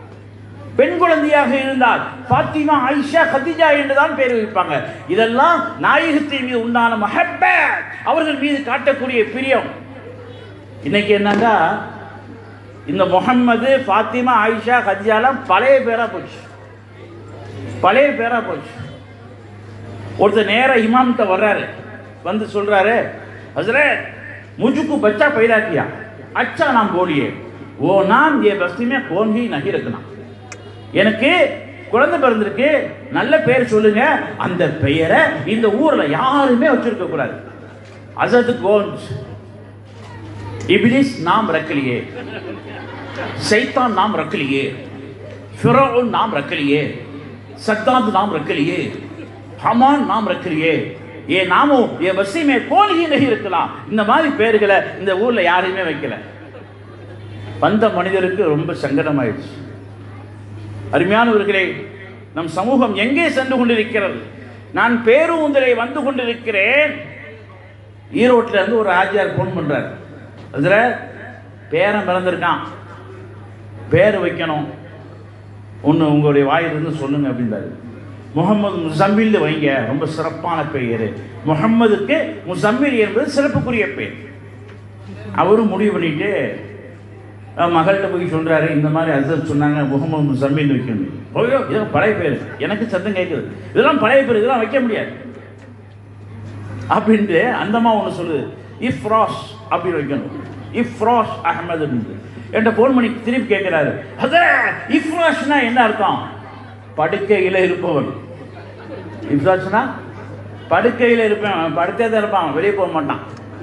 பெண் குழந்தையாக இருந்தால் பாத்திமா ஆயிஷா கதிஜா என்றுதான் பெயர் வைப்பாங்க இதெல்லாம் நாயகத்தின் மீது உண்டான மஹப்பத் அவர்கள் மீது காட்டக்கூடிய பிரியம் இன்னைக்கு என்னன்னா இந்த முகம்மது ஃபாத்திமா ஆயிஷா கதிஜாலாம் பழைய பேரா போச்சு பழைய பேரா போச்சு ஒருத்தர் நேரா இமாம்கிட்ட வர்றாரு வந்து சொல்றாரு हजरत मुझको बच्चा पैदा किया अच्छा नाम बोलिए वो नाम ये बस्ती में कौन ही नहीं रखना எனக்கு குழந்தை பிறந்திருக்கு நல்ல பெயர் சொல்லுங்க அந்த பெயரை இந்த ஊர்ல யாருமே வச்சிருக்க கூடாது அசத் கோன்ஸ் इबलिस नाम रख लिए शैतान नाम रख लिए फिरौन नाम रख लिए सद्दाद नाम रख लिए हमान नाम रख लिए ये नामो ये बस्ती में कौन ही नहीं இருக்கலாம் இந்த மாதிரி பேர்களை இந்த ஊர்ல யாரையுமே வைக்கல வந்த மனிதருக்கு ரொம்ப சங்கடமாயிடுச்சு அருமையானவர்களே நம் சமூகம் எங்கே சென்று கொண்டிருக்கிறது நான் பேருந்திலே வந்து கொண்டிருக்கிறேன் ஈரோட்டில் இருந்து ஒரு ஆஜியார் ஃபோன் பண்றார் அதில் பேரன் பிறந்திருக்கான் பேர் வைக்கணும் ஒன்று உங்களுடைய வாயிலிருந்து சொல்லுங்க அப்படின்றாரு முகமது முசம்மில் வைங்க ரொம்ப சிறப்பான பெயர் முகம்மதுக்கு முசம்மில் என்பது சிறப்புக்குரிய பெயர் அவரும் முடிவு பண்ணிட்டு அஹ், மகள்கிட்ட போய் சொல்றாரு இந்த மாதிரி அசர் சொன்னாங்க முகமது முசம்மில் வைக்கணும் ஓய்யோ இதெல்லாம் பழைய பேர் எனக்கு சத்தம் கேட்குது இதெல்லாம் பழைய பேர் இதெல்லாம் வைக்க முடியாது அப்படின்ட்டு அந்தமா ஒன்று சொல்லுது இஃப்ராஸ் அப்படின்னு வைக்கணும் இஃப்ராஸ் அஹமது என்கிட்ட ஃபோன் பண்ணி திருப்பி கேட்குறாரு அதே இஃப்ராஸ்னா என்ன அர்த்தம் படுக்கையில் இருப்பவன் இஃப்ராஸ்னா படுக்கையில் இருப்பேன் படுத்தே தான் இருப்பான் வெளியே போக மாட்டான்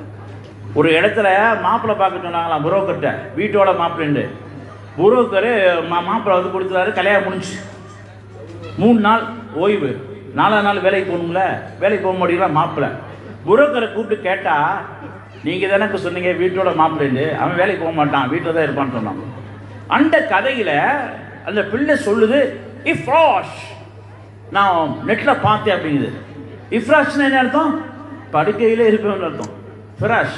ஒரு இடத்துல மாப்பிள்ளை பார்க்க சொன்னாங்களாம் புரோக்கர்கிட்ட வீட்டோட மாப்பிள்ளைண்டு புரோக்கரு மா மாப்பிள்ளை வந்து கொடுத்துறாரு கல்யாணம் முடிஞ்சு மூணு நாள் ஓய்வு நாலாம் நாள் வேலைக்கு போகணும்ல வேலைக்கு போக முடியல மாப்பிள்ளை புரோக்கரை கூப்பிட்டு கேட்டா நீங்கள் தானே சொன்னீங்க வீட்டோட மாப்பிள்ளைன்னு அவன் வேலைக்கு போக மாட்டான் வீட்டில் தான் இருப்பான்னு சொன்னான் அந்த கதையில் அந்த பிள்ளை சொல்லுது இஃப்ராஷ் நான் நெட்டில் பார்த்தேன் அப்படிங்குது இஃப்ராஷ்னு என்ன அர்த்தம் படுக்கையில் இருப்பவன் அர்த்தம் ஃபிராஷ்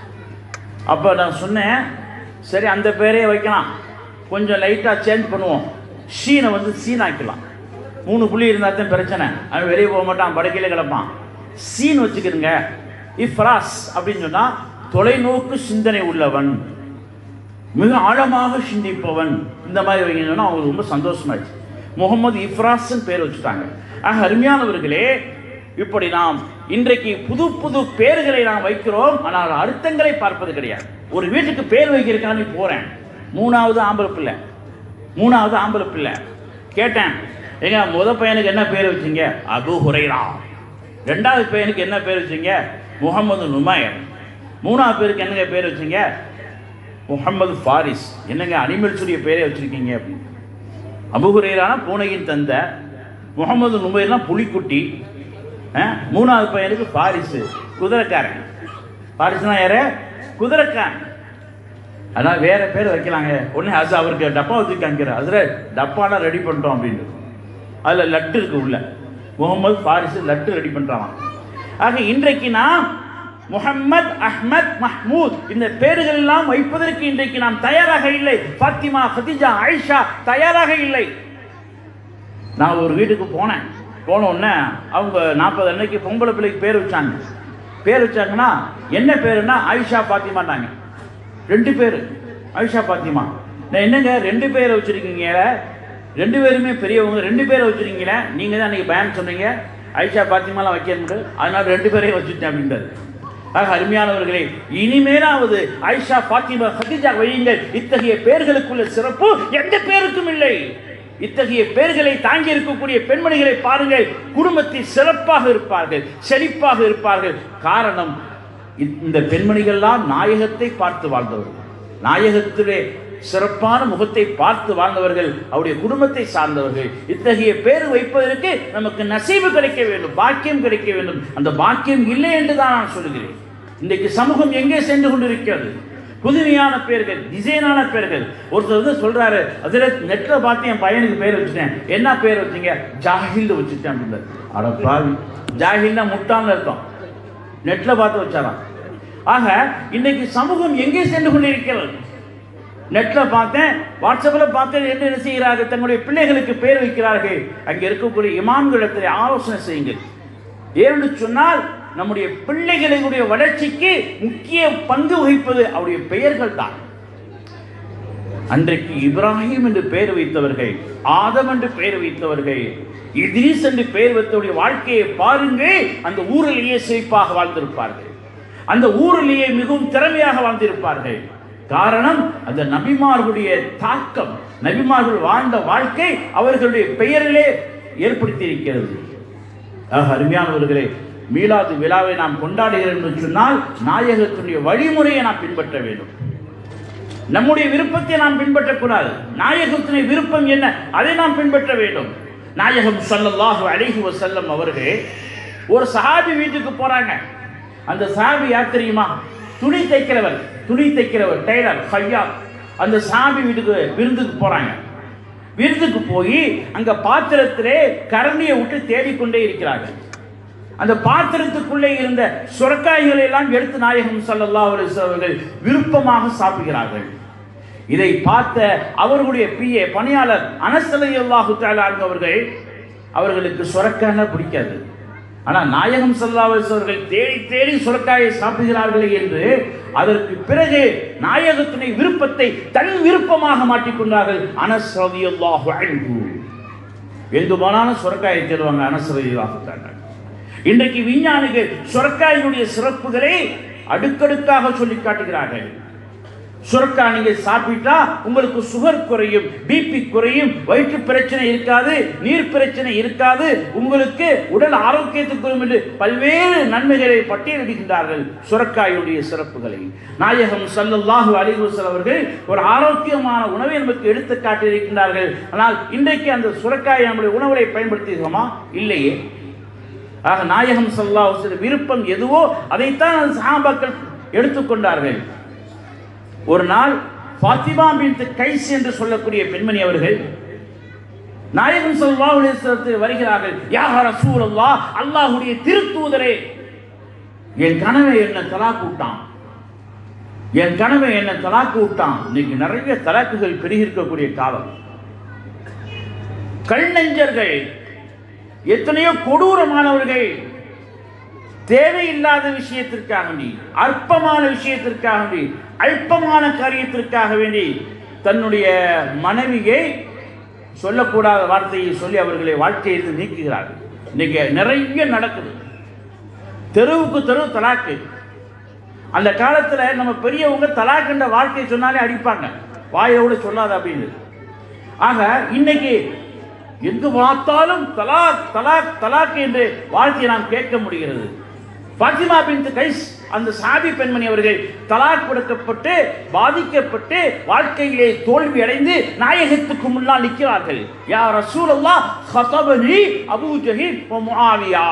அப்போ நான் சொன்னேன் சரி அந்த பேரே வைக்கலாம் கொஞ்சம் லைட்டாக சேஞ்ச் பண்ணுவோம் ஷீனை வந்து சீன் ஆக்கிக்கலாம் மூணு புள்ளி இருந்தால் தான் பிரச்சனை அவன் வெளியே போக மாட்டான் படுக்கையில கிடப்பான் சீன் வச்சுக்கிறங்க இஃப்ராஸ் அப்படின்னு சொன்னால் தொலைநோக்கு சிந்தனை உள்ளவன் மிக ஆழமாக சிந்திப்பவன் இந்த மாதிரி வைங்கன்னு சொன்னா அவங்களுக்கு ரொம்ப சந்தோஷமாயிடுச்சு முகமது இஃப்ராஸ்ன்னு பேர் வச்சுட்டாங்க ஆக அருமையானவர்களே இப்படி நாம் இன்றைக்கு புது புது பேர்களை நாம் வைக்கிறோம் ஆனால் அர்த்தங்களை பார்ப்பது கிடையாது ஒரு வீட்டுக்கு பேர் வைக்கிறதுக்கான போறேன் மூணாவது ஆம்பளை பிள்ளை மூணாவது ஆம்பளை பிள்ளை கேட்டேன் ஏங்க முத பையனுக்கு என்ன பேர் வச்சீங்க அபு ஹுரைரா ரெண்டாவது பையனுக்கு என்ன பேர் வச்சீங்க முகமது நுமாயர் மூணாவது பேருக்கு என்னங்க பேர் வச்சீங்க முகமது ஃபாரிஸ் என்னங்க அனிமல்ஸுடைய பேரே வச்சிருக்கீங்க அப்படின்னு அபுகுரேரான பூனையின் தந்த முகமது நுமைர்னா புலிக்குட்டி அஹ், மூணாவது பையனுக்கு ஃபாரிஸு குதிரைக்காரன் ஃபாரிஸ்னா யாரு குதிரைக்காரன் அதான் வேற பேர் வைக்கலாங்க உடனே அது அவருக்கு டப்பா வச்சு காமிக்கிறார் அதில் டப்பாலாம் ரெடி பண்ணிட்டோம் அப்படின்னு அதில் லட்டு இருக்கு உள்ள முகமது ஃபாரிஸ் லட்டு ரெடி பண்ணுறான் ஆக இன்றைக்கு நாம் முஹம்மத் அஹ்மத் மஹ்மூத் இந்த பேர்கள் எல்லாம் வைப்பதற்கு இன்றைக்கு நாம் தயாராக இல்லை ஃபாத்திமா ஃபதிஜா ஆயிஷா தயாராக இல்லை நான் ஒரு வீட்டுக்கு போனேன் போன உடனே அவங்க நாற்பது அன்னைக்கு பொம்பளை பிள்ளைக்கு பேர் வச்சாங்க பேர் வச்சாங்கன்னா என்ன பேருன்னா ஆயிஷா பாத்திமாட்டாங்க ரெண்டு பேர் ஆயிஷா பாத்திமா நான் என்னங்க ரெண்டு பேரை வச்சிருக்கீங்க ரெண்டு பேருமே பெரியவங்க ரெண்டு பேரை வச்சிருக்கீங்களே நீங்கள் தான் அன்றைக்கி பயன் சொன்னீங்க ஆயிஷா பாத்திமாலாம் வைக்கணுட்டு அதனால ரெண்டு பேரையும் வச்சுட்டேன் அப்படின்றாரு ஆக அருமையானவர்களே இனிமேலாவது ஆயிஷா பாத்திமா ஹதிஜா வையுங்கள் இத்தகைய பேர்களுக்குள்ள சிறப்பு எந்த பேருக்கும் இல்லை இத்தகைய பேர்களை தாங்கி இருக்கக்கூடிய பெண்மணிகளை பாருங்கள் குடும்பத்தில் சிறப்பாக இருப்பார்கள் செழிப்பாக இருப்பார்கள் காரணம் இந்த பெண்மணிகள்லாம் நாயகத்தை பார்த்து வாழ்ந்தவர்கள் நாயகத்திலே சிறப்பான முகத்தை பார்த்து வாழ்ந்தவர்கள் அவருடைய குடும்பத்தை சார்ந்தவர்கள் இத்தகைய பேர் வைப்பதற்கு நமக்கு நசீவு கிடைக்க வேண்டும் பாக்கியம் கிடைக்க வேண்டும் அந்த பாக்கியம் இல்லை என்று தான் நான் சொல்கிறேன் இன்றைக்கு சமூகம் எங்கே சென்று கொண்டிருக்கிறது புதுமையான பேர்கள் டிசைனான பேர்கள் ஒருத்தர் வந்து சொல்றாரு அதில் நெட்டில் பார்த்து என் பையனுக்கு பேர் வச்சுட்டேன் என்ன பேர் வச்சீங்க ஜாஹில் வச்சுட்டேன் அப்படின்றாரு அட பாவி ஜாஹில்னா முட்டான்னு அர்த்தம் நெட்டில் பார்த்து வச்சாராம் ஆக இன்னைக்கு சமூகம் எங்கே சென்று கொண்டிருக்கிறது நெட்டில் பார்த்தேன் வாட்ஸ்அப்பில் பார்த்தேன் என்று என்ன செய்கிறார்கள் தங்களுடைய பிள்ளைகளுக்கு பேர் வைக்கிறார்கள் அங்கே இருக்கக்கூடிய இமாம்களிடத்தில் ஆலோசனை செய்யுங்கள் ஏன்னு சொன்னால் நம்முடைய பிள்ளைகளுடைய வளர்ச்சிக்கு முக்கிய பங்கு வகிப்பது அவருடைய பெயர்கள் தான் அன்றைக்கு இப்ராஹிம் என்று பெயர் வைத்தவர்கள் ஆதம் என்று பெயர் வைத்தவர்கள் இத்ரீஸ் என்று பெயர் வைத்தவருடைய வாழ்க்கையை பாருங்கள் அந்த ஊரிலேயே செழிப்பாக வாழ்ந்திருப்பார்கள் அந்த ஊரிலேயே மிகவும் திறமையாக வாழ்ந்திருப்பார்கள் காரணம் அந்த நபிமார்களுடைய தாக்கம் நபிமார்கள் வாழ்ந்த வாழ்க்கை அவர்களுடைய பெயரிலே ஏற்படுத்தி இருக்கிறது ஆக அருமையானவர்களே மீலாது விழாவை நாம் கொண்டாடுகிறோம் என்று சொன்னால் நாயகத்தினுடைய வழிமுறையை நாம் பின்பற்ற வேண்டும் நம்முடைய விருப்பத்தை நாம் பின்பற்றக்கூடாது நாயகத்தினுடைய விருப்பம் என்ன அதை நாம் பின்பற்ற வேண்டும் நாயகம் ஸல்லல்லாஹு அலைஹி வஸல்லம் அவர்கள் ஒரு சஹாபி வீட்டுக்கு போறாங்க அந்த சஹாபி யார் தெரியுமா துணி தைக்கிறவர் துணி தைக்கிறவர் டெய்லர் ஹையா அந்த சஹாபி வீட்டுக்கு விருந்துக்கு போறாங்க விருந்துக்கு போய் அங்க பாத்திரத்திலே கரண்டியை விட்டு தேடிக்கொண்டே இருக்கிறார்கள் அந்த பாத்திரத்துக்குள்ளே இருந்த சுரக்காய்களை எல்லாம் எடுத்து நாயகம் ஸல்லல்லாஹு அலைஹி வஸல்லம் அவர்கள் விருப்பமாக சாப்பிடுகிறார்கள் இதை பார்த்த அவர்களுடைய பிஏ பணியாளர் அனசலை அல்லாஹு அவர்கள் அவர்களுக்கு சுரக்காய்னா பிடிக்காது ஆனால் நாயகம் ஸல்லல்லாஹு அலைஹி வஸல்லம் அவர்கள் தேடி தேடி சுரக்காயை சாப்பிடுகிறார்களே என்று அதற்கு பிறகு நாயகத்தினை விருப்பத்தை தன் விருப்பமாக மாற்றிக்கொண்டார்கள் அனஸ் ரலியல்லாஹு அன்ஹு வேண்டுமானாலும் சுரக்காயை தேடுவாங்க அனஸ் ரலியல்லாஹு தஆலா இன்றைக்கு விஞ்ஞானிகள் சுரக்காயினுடைய சிறப்புகளை அடுக்கடுக்காக சொல்லி காட்டுகிறார்கள் சுரக்காய் நீங்க சாப்பிட்டா உங்களுக்கு சுகர் குறையும் பிபி குறையும் வயிற்று பிரச்சனை இருக்காது நீர் பிரச்சனை இருக்காது உங்களுக்கு உடல் ஆரோக்கியத்துக்கு என்று பல்வேறு நன்மைகளை பட்டியலிடுகின்றார்கள் சுரக்காயுடைய சிறப்புகளை நாயகம் ஸல்லல்லாஹு அலைஹி வஸல்லம் அவர்கள் ஒரு ஆரோக்கியமான உணவை நமக்கு எடுத்து காட்டியிருக்கின்றார்கள் ஆனால் இன்றைக்கு அந்த சுரக்காயை நம்முடைய உணவுகளை பயன்படுத்துகிறோமா இல்லையே ஆக நாயகம் ஸல்லல்லாஹு அலைஹி வஸல்லம் விருப்பம் எதுவோ அதைத்தான் அந்த சஹாபாக்கள் எடுத்துக்கொண்டார்கள் ஒரு நாள் ஃபாத்திமா பின் கைஸ் என்று சொல்லக்கூடிய பெண்மணி அவர்கள் நாயகம் ஸல்லல்லாஹு அலைஹி வஸல்லத்தில் வருகிறார்கள் யா ரசூலல்லாஹ் அல்லாஹ்வுடைய திருத்தூதரே என் கனவை என்ன தலாக்கு விட்டான் என் கனவை என்ன தலாக்கு விட்டான் இன்னைக்கு நிறைய தலாக்குகள் பெருகி இருக்கக்கூடிய காலம் கல்நெஞ்சர்கள் எத்தனையோ கொடூரமானவர்கள் தேவையில்லாத விஷயத்திற்காக வேண்டி அற்பமான விஷயத்திற்காக வேண்டி அல்பமான காரியத்திற்காக வேண்டி தன்னுடைய மனைவியை சொல்லக்கூடாத வார்த்தையை சொல்லி அவர்களை வாழ்க்கையிலிருந்து நீக்குகிறார்கள் இன்னைக்கு நிறைய நடக்குது தெருவுக்கு தெருவு தலாக்கு அந்த காலத்தில் நம்ம பெரியவங்க தலாக்குன்ற வாழ்க்கையை சொன்னாலே அடிப்பாங்க வாயோடு சொல்லாத அப்படின்னு ஆக இன்னைக்கு எங்கு பார்த்தாலும் தலாக் தலாக் தலாக் என்று வாழ்க்கையை நாம் கேட்க முடிகிறது பாத்திமா பின் கைஸ் அந்த சாபி பெண்மணி அவர்கள் தலாக் கொடுக்கப்பட்டு பாதிக்கப்பட்டு வாழ்க்கையிலே தோல்வி அடைந்து நாயகத்துக்கு முன்னால் நிற்கிறார்கள் யா ரசூலல்லாஹ் ஹதபனி அபூ ஜஹீல் வ முஆவியா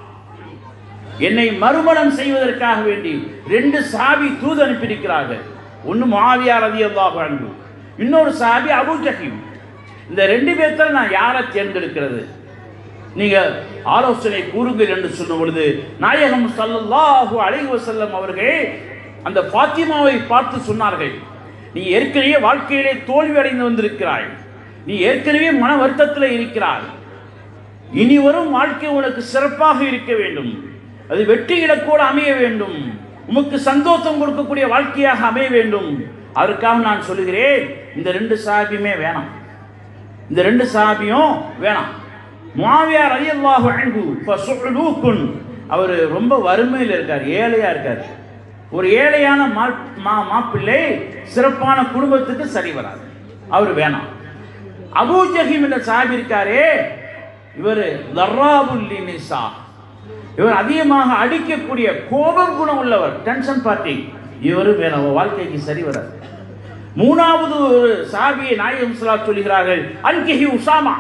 என்னை மறுமணம் செய்வதற்காக வேண்டி ரெண்டு சாபி தூது அனுப்பியிருக்கிறார்கள் ஒன்று முஆவியா ரலியல்லாஹு அன்ஹு இன்னொரு சாபி அபூ ஜஹீம் இந்த ரெண்டு பேர்த்தில் நான் யாரை தேர்ந்தெடுக்கிறது நீங்க ஆலோசனை கூறுங்கள் என்று சொன்ன பொழுது நாயகம் ஸல்லல்லாஹு அலைஹி வஸல்லம் அவர்கள் அந்த ஃபாத்திமாவை பார்த்து சொன்னார்கள் நீ ஏற்கனவே வாழ்க்கையிலே தோல்வி அடைந்து வந்திருக்கிறாய் நீ ஏற்கனவே மன வருத்தத்தில் இருக்கிறாய் இனி வரும் வாழ்க்கை உனக்கு சிறப்பாக இருக்க வேண்டும் அது வெற்றி இலக்கோடு அமைய வேண்டும் உமக்கு சந்தோஷம் கொடுக்கக்கூடிய வாழ்க்கையாக அமைய வேண்டும் அதற்காக நான் சொல்லுகிறேன் இந்த ரெண்டு சாபியுமே வேணாம் இந்த ரெண்டு சாபியும் வேணாம் முஆவியா ரலியல்லாஹு அன்ஹு ஃபசுலூக்குன் அவர் ரொம்ப வறுமையில் இருக்கார் ஏழையா இருக்கார் ஒரு ஏழையான மா மா- மாப்பிள்ளை சிறப்பான குடும்பத்துக்கு சரி வராது அவர் வேணாம் அபூ ஜஹீம் என்ற சாஹிப் இருக்காரே இவர் தர்ராபுல் நிசா இவர் அதிகமாக அடிக்கக்கூடிய கோபம் குணம் உள்ளவர் டென்ஷன் பார்ட்டி இவரு வேணாம் உன் வாழ்க்கைக்கு சரி வராது மூணாவது ஒரு சாபியை நாயகம் ஸல்லல்லாஹு சொல்கிறார்கள் அன்கிஹி உசாமா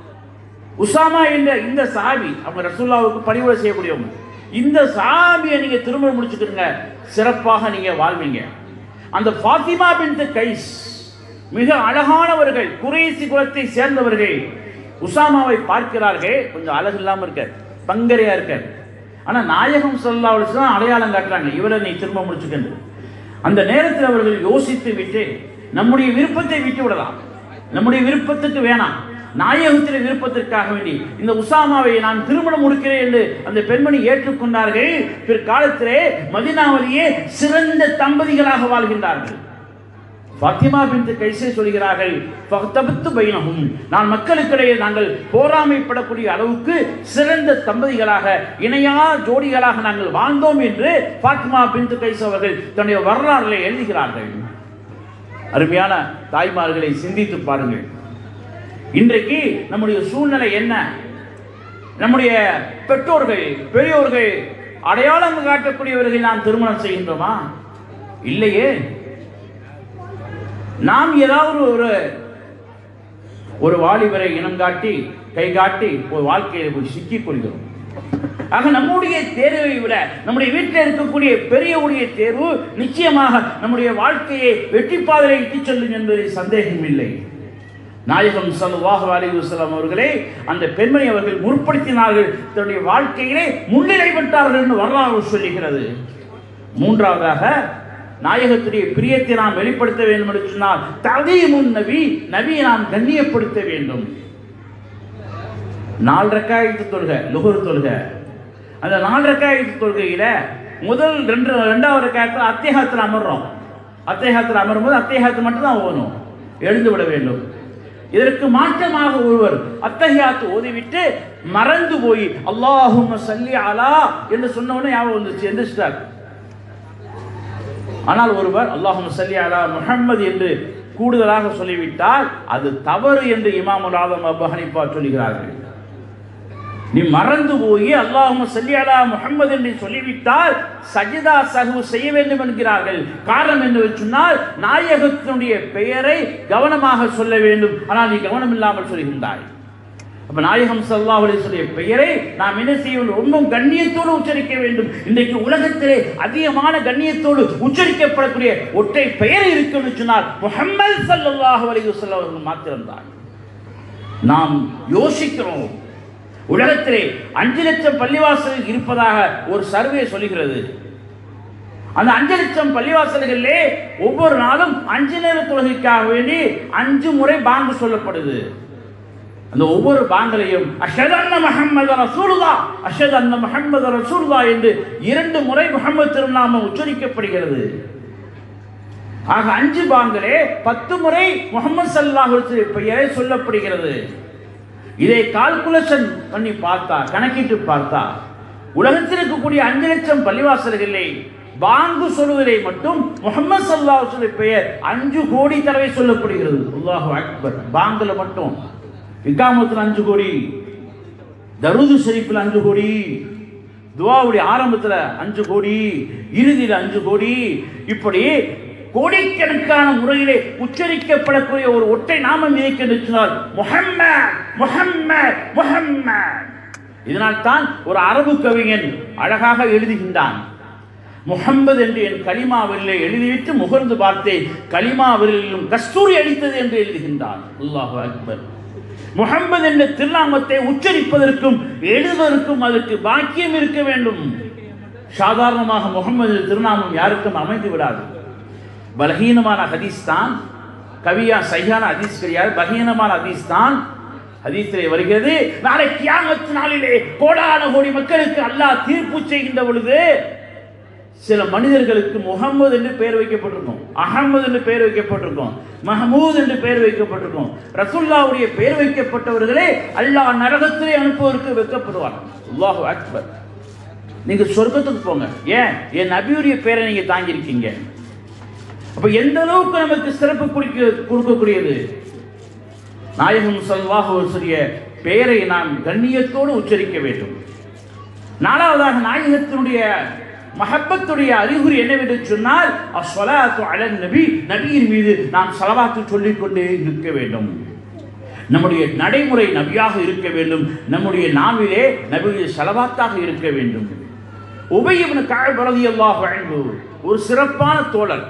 உசாமா என்ற இந்த சாபி அவங்க ரசூல்லாவுக்கு பணிவுரை செய்யக்கூடியவங்க இந்த சாபியை நீங்க திருமணம் முடிச்சுக்கிடுங்க சிறப்பாக நீங்க வாழ்வீங்க அந்த ஃபாத்திமா பின் கைஸ் மிக அழகானவர்கள் குறைசி குலத்தை சேர்ந்தவர்கள் உசாமாவை பார்க்கிறார்கள் கொஞ்சம் அழகு இல்லாம இருக்கார் பங்கரையா இருக்கார் ஆனா நாயகம் ஸல்லல்லாஹு அலைஹி வஸல்லம் அடையாளம் காட்டுறாங்க இவரை நீ திரும்ப முடிச்சுக்கன்று அந்த நேரத்தில் அவர்கள் யோசித்து விட்டு நம்முடைய விருப்பத்தை விட்டு விடலாம் நம்முடைய விருப்பத்துக்கு வேணாம் நாயகத்தின் விருப்பத்திற்காக வேண்டி இந்த உசாமாவை நான் திருமணம் முடிக்கிறேன் என்று அந்த பெண்மணி ஏற்றுக்கொண்டார்கள் பிற்காலத்திலே மதினாவிலேயே சிறந்த தம்பதிகளாக வாழ்கின்றார்கள் ஃபாத்திமா பின் கைசே சொல்கிறார்கள் ஃபக்தபத்து பைனஹும் நான் மக்களுக்கிடையே நாங்கள் போராமைப்படக்கூடிய அளவுக்கு சிறந்த தம்பதிகளாக இணையா ஜோடிகளாக நாங்கள் வாழ்ந்தோம் என்று ஃபாத்திமா பின் கைஸ் அவர்கள் தன்னுடைய வரலாறுகளை எழுதுகிறார்கள் அருமையான தாய்மார்களை சிந்தித்து பாருங்கள் இன்றைக்கு நம்முடைய சூழ்நிலை என்ன நம்முடைய பெற்றோர்கள் பெரியோர்கள் அடையாளம் காட்டக்கூடியவர்கள் நாம் திருமணம் செய்கின்றோமா இல்லையே நாம் ஏதாவது ஒரு ஒரு வாலிபரை இனம் காட்டி கை காட்டி ஒரு வாழ்க்கையில் போய் சிக்கிக் கொள்கிறோம் ஆக நம்முடைய தேர்வை விட நம்முடைய வீட்டில் இருக்கக்கூடிய பெரியவுடைய தேர்வு நிச்சயமாக நம்முடைய வாழ்க்கையை வெற்றி பாதையை இட்டுச் செல்லும் என்பதில் சந்தேகம் இல்லை நாயகம் ஸல்லல்லாஹு அலைஹி வஸல்லம் அவர்களே அந்த பெண்மணி அவர்கள் முற்படுத்தினார்கள் தன்னுடைய வாழ்க்கையிலே முன்னிலை பெற்றார்கள் என்று வரலாறு சொல்லுகிறது மூன்றாவதாக நாயகத்துடைய பிரியத்தை நாம் வெளிப்படுத்த வேண்டும் என்று சொன்னால் ததீமுன் நபி நபியை நாம் கண்ணியப்படுத்த வேண்டும் நாலு ரக்காயத்து தொழுகை லுகர் தொழுகை அந்த நாலு ரக்காயத்து தொழுகையில முதல் ரெண்டு ரெண்டாவது ரக்காயத்தில் அத்தேகத்தில் அமர்றோம் அத்தேகத்தில் அமரும்போது அத்தேகத்து மட்டும்தான் ஓதணும் எழுந்து விட வேண்டும் இதற்கு மாற்றமாக ஒருவர் அத்தஹியாத்து ஓதிவிட்டு மறந்து போய் அல்லாஹும்ம சல்லி அலா என்று சொன்ன உடனே ஞாபகம் வந்துச்சு எந்திரிச்சிட்டார் ஆனால் ஒருவர் அல்லாஹும் சல்லி அலா முஹம்மது என்று கூடுதலாக சொல்லிவிட்டால் அது தவறு என்று இமாமுல் ஆதம் அபு ஹனிஃபா சொல்கிறார்கள் நீ மறந்து போய் அல்லாஹும் சல்லி அலா முஹம்மது என்று சொல்லிவிட்டால் சஜிதா சஹு செய்ய வேண்டும் என்கிறார்கள் காரணம் என்று சொன்னால் நாயகத்தினுடைய பெயரை கவனமாக சொல்ல வேண்டும் ஆனால் நீ கவனம் இல்லாமல் சொல்கின்றாய் அப்ப நாயகம் ஸல்லல்லாஹு அலைஹி வஸல்லம் பெயரை நாம் என்ன செய்ய வேண்டும் ரொம்ப கண்ணியத்தோடு உச்சரிக்க வேண்டும் இன்றைக்கு உலகத்திலே அதிகமான கண்ணியத்தோடு உச்சரிக்கப்படக்கூடிய ஒற்றை பெயர் இருக்குன்னு சொன்னால் முஹம்மது ஸல்லல்லாஹு அலைஹி வஸல்லம் அவர்கள் மாத்திரம்தான் நாம் யோசிக்கிறோம் உலகத்திலே அஞ்சு லட்சம் பள்ளிவாசல்கள் இருப்பதாக ஒரு சர்வே சொல்லுகிறது அந்த அஞ்சு லட்சம் பள்ளிவாசல்களிலே ஒவ்வொரு நாளும் அஞ்சு நேர தொழுகைக்காக வேண்டி அஞ்சு முறை பாங்கு சொல்லப்படுது அந்த ஒவ்வொரு பாங்களையும் அஷத் அன்ன முஹம்மது ரசூலுல்லா அஷத் அன்ன முஹம்மது ரசூலுல்லா என்று இரண்டு முறை முகமது திருநாமம் உச்சரிக்கப்படுகிறது ஆக அஞ்சு பாங்களே பத்து முறை முகமது சல்லாஹ் பெயரை சொல்லப்படுகிறது இதை கால்குலேஷன் பண்ணி பார்த்தா கணக்கிட்டு பார்த்தா உலகத்தில் இருக்கக்கூடிய அஞ்சு லட்சம் பள்ளிவாசல்களே பாங்கு சொல்வதிலே மட்டும் முகமது சல்லாஹ் பெயர் அஞ்சு கோடி தடவை சொல்லப்படுகிறது அல்லாஹு அக்பர் பாங்குல மட்டும் இக்காமத்தில் அஞ்சு கோடி தருது ஷெரீஃபில் அஞ்சு கோடி துவாவுடைய ஆரம்பத்தில் அஞ்சு கோடி இறுதியில் அஞ்சு கோடி இப்படி கோடிக்கணக்கான முறையிலே உச்சரிக்கப்படக்கூடிய ஒரு ஒற்றை நாமம் இருக்கிறது சொன்னால் முஹம்மத் முஹம்மத் முஹம்மத் இதனால் தான் ஒரு அரபு கவிஞன் அழகாக எழுதுகின்றான் முகம்மது என்று என் கலிமாவிலே எழுதிவிட்டு முகர்ந்து பார்த்தேன் கலிமாவிலும் கஸ்தூரி அடித்தது என்று எழுதுகின்றான் அல்லாஹு அக்பர் முகம்மது என்ற திருநாமத்தை உச்சரிப்பதற்கும் எழுதுவதற்கும் அதற்கு பாக்கியம் இருக்க வேண்டும் சாதாரணமாக முகம்மது திருநாமம் யாருக்கும் அமைந்து விடாது பலகீனமான ஹதீஸ் தான் கவியா சையான ஹதீஸ் கிடையாது பலகீனமான ஹதீஸ் தான் ஹதீஸிலே வருகிறது நாளை கியாமத்து நாளிலே கோடான கோடி மக்களுக்கு அல்லாஹ் தீர்ப்பு செய்கின்ற பொழுது சில மனிதர்களுக்கு முகம்மது என்று பெயர் வைக்கப்பட்டிருக்கும் அகமது என்று பெயர் வைக்கப்பட்டிருக்கும் மஹமூத் என்று பெயர் வைக்கப்பட்டிருக்கும் ரசுல்லாவுடைய பெயர் வைக்கப்பட்டவர்களே அல்லாஹ் நரகத்திலே அனுப்புவதற்கு வைக்கப்படுவார் அல்லாஹு அக்பர் நீங்க சொர்க்கத்துக்கு போங்க ஏன் என் நபியுடைய பெயரை நீங்க தாங்கியிருக்கீங்க அப்ப எந்த அளவுக்கு நமக்கு சிறப்பு குறிக்க கொடுக்கக்கூடியது நாயகம் சல்லாஹு சொல்லிய பெயரை நாம் கண்ணியத்தோடு உச்சரிக்க வேண்டும் நாலாவதாக நாயகத்தினுடைய மஹப்பத்துடைய அறிகுறி என்னவென்று சொன்னால் அஸ்வலாத்து அலன் நபி நபியின் மீது நாம் சலவாத்து சொல்லிக் கொண்டே இருக்க வேண்டும் நம்முடைய நடைமுறை நபியாக இருக்க வேண்டும் நம்முடைய நாவிலே நபியுடைய செலவாத்தாக இருக்க வேண்டும் உபயவனு காழ்பரதி அல்லாஹ் ஒரு சிறப்பான தோழர்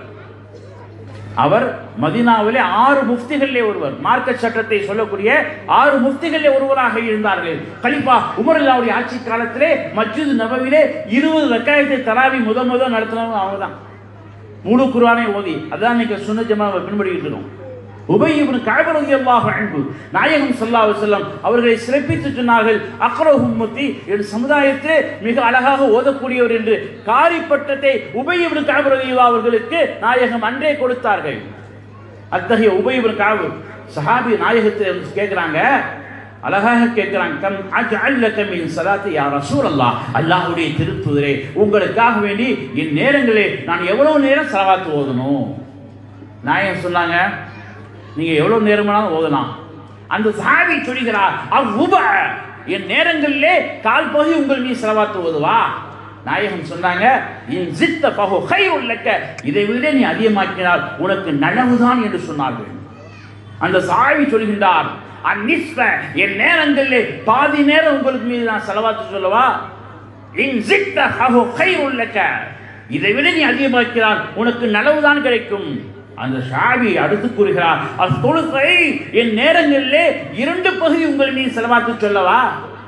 அவர் மதினாவிலே ஆறு முஃப்திகளிலே ஒருவர் மார்க்க சட்டத்தை சொல்லக்கூடிய ஆறு முஃப்திகளிலே ஒருவராக இருந்தார்கள் கலிஃபா உமர் அல்லாவுடைய ஆட்சி காலத்திலே மஸ்ஜித் நபவிலே இருபது ரக்காயத்தை தராவி முத முத நடத்தினவங்க அவங்க தான் முழு குர்ஆனை ஓதி அதான் இன்னைக்கு சுன்ன ஜமாவை பின்பற்றிட்டு இருக்கோம் உபயிபின் கழபரதி அல்லாஹ் அன்பு நாயகம் ஸல்லல்லாஹு அலைஹி வஸல்லம் அவர்களை சிறப்பித்து சொன்னார்கள் அக்ரஹ் உம்மத்தி என் சமுதாயத்திலே மிக அழகாக ஓதக்கூடியவர் என்று காரி பட்டத்தை உபயிபின் கழபரதி அவர்களுக்கு நாயகம் அன்றே கொடுத்தார்கள் அத்தகைய உபயிபின் கழபு சஹாபி நாயகத்தை கேட்குறாங்க அழகாக கேட்கிறாங்க கம் அஜஅல்லக மின் ஸலாத்தி யா ரசூலல்லாஹ் அல்லாஹ்வுடைய திருத்துதரே உங்களுக்காக வேண்டி என் நேரங்களே நான் எவ்வளவு நேரம் ஸலவாத் ஓதணும் நாயகம் சொன்னாங்க நீங்க எவ்வளவு நேரமானாலும் ஓதலாம் அந்த சாவி சொல்கிறார் அவ்வுப என் நேரங்களிலே கால் பகுதி உங்கள் மீது செலவாத்து ஓதுவா நாயகம் சொன்னாங்க இன் சித்த பகு கை உள்ளக்க இதை விட நீ அதிகமாக்கினால் உனக்கு நனவுதான் என்று சொன்னார்கள் அந்த சாவி சொல்கின்றார் அந்நிஸ்ப என் நேரங்களிலே பாதி நேரம் உங்களுக்கு மீது நான் செலவாத்து சொல்லவா இன் சித்த பகு கை உள்ளக்க இதை விட நீ அதிகமாக்கினால் உனக்கு நனவுதான் கிடைக்கும் அந்த ஷாபி அடுத்து கூறுகிறார் அது தொழுகை என் நேரங்களிலே இரண்டு பகுதி உங்கள் மீது செலவாக்கு சொல்லவா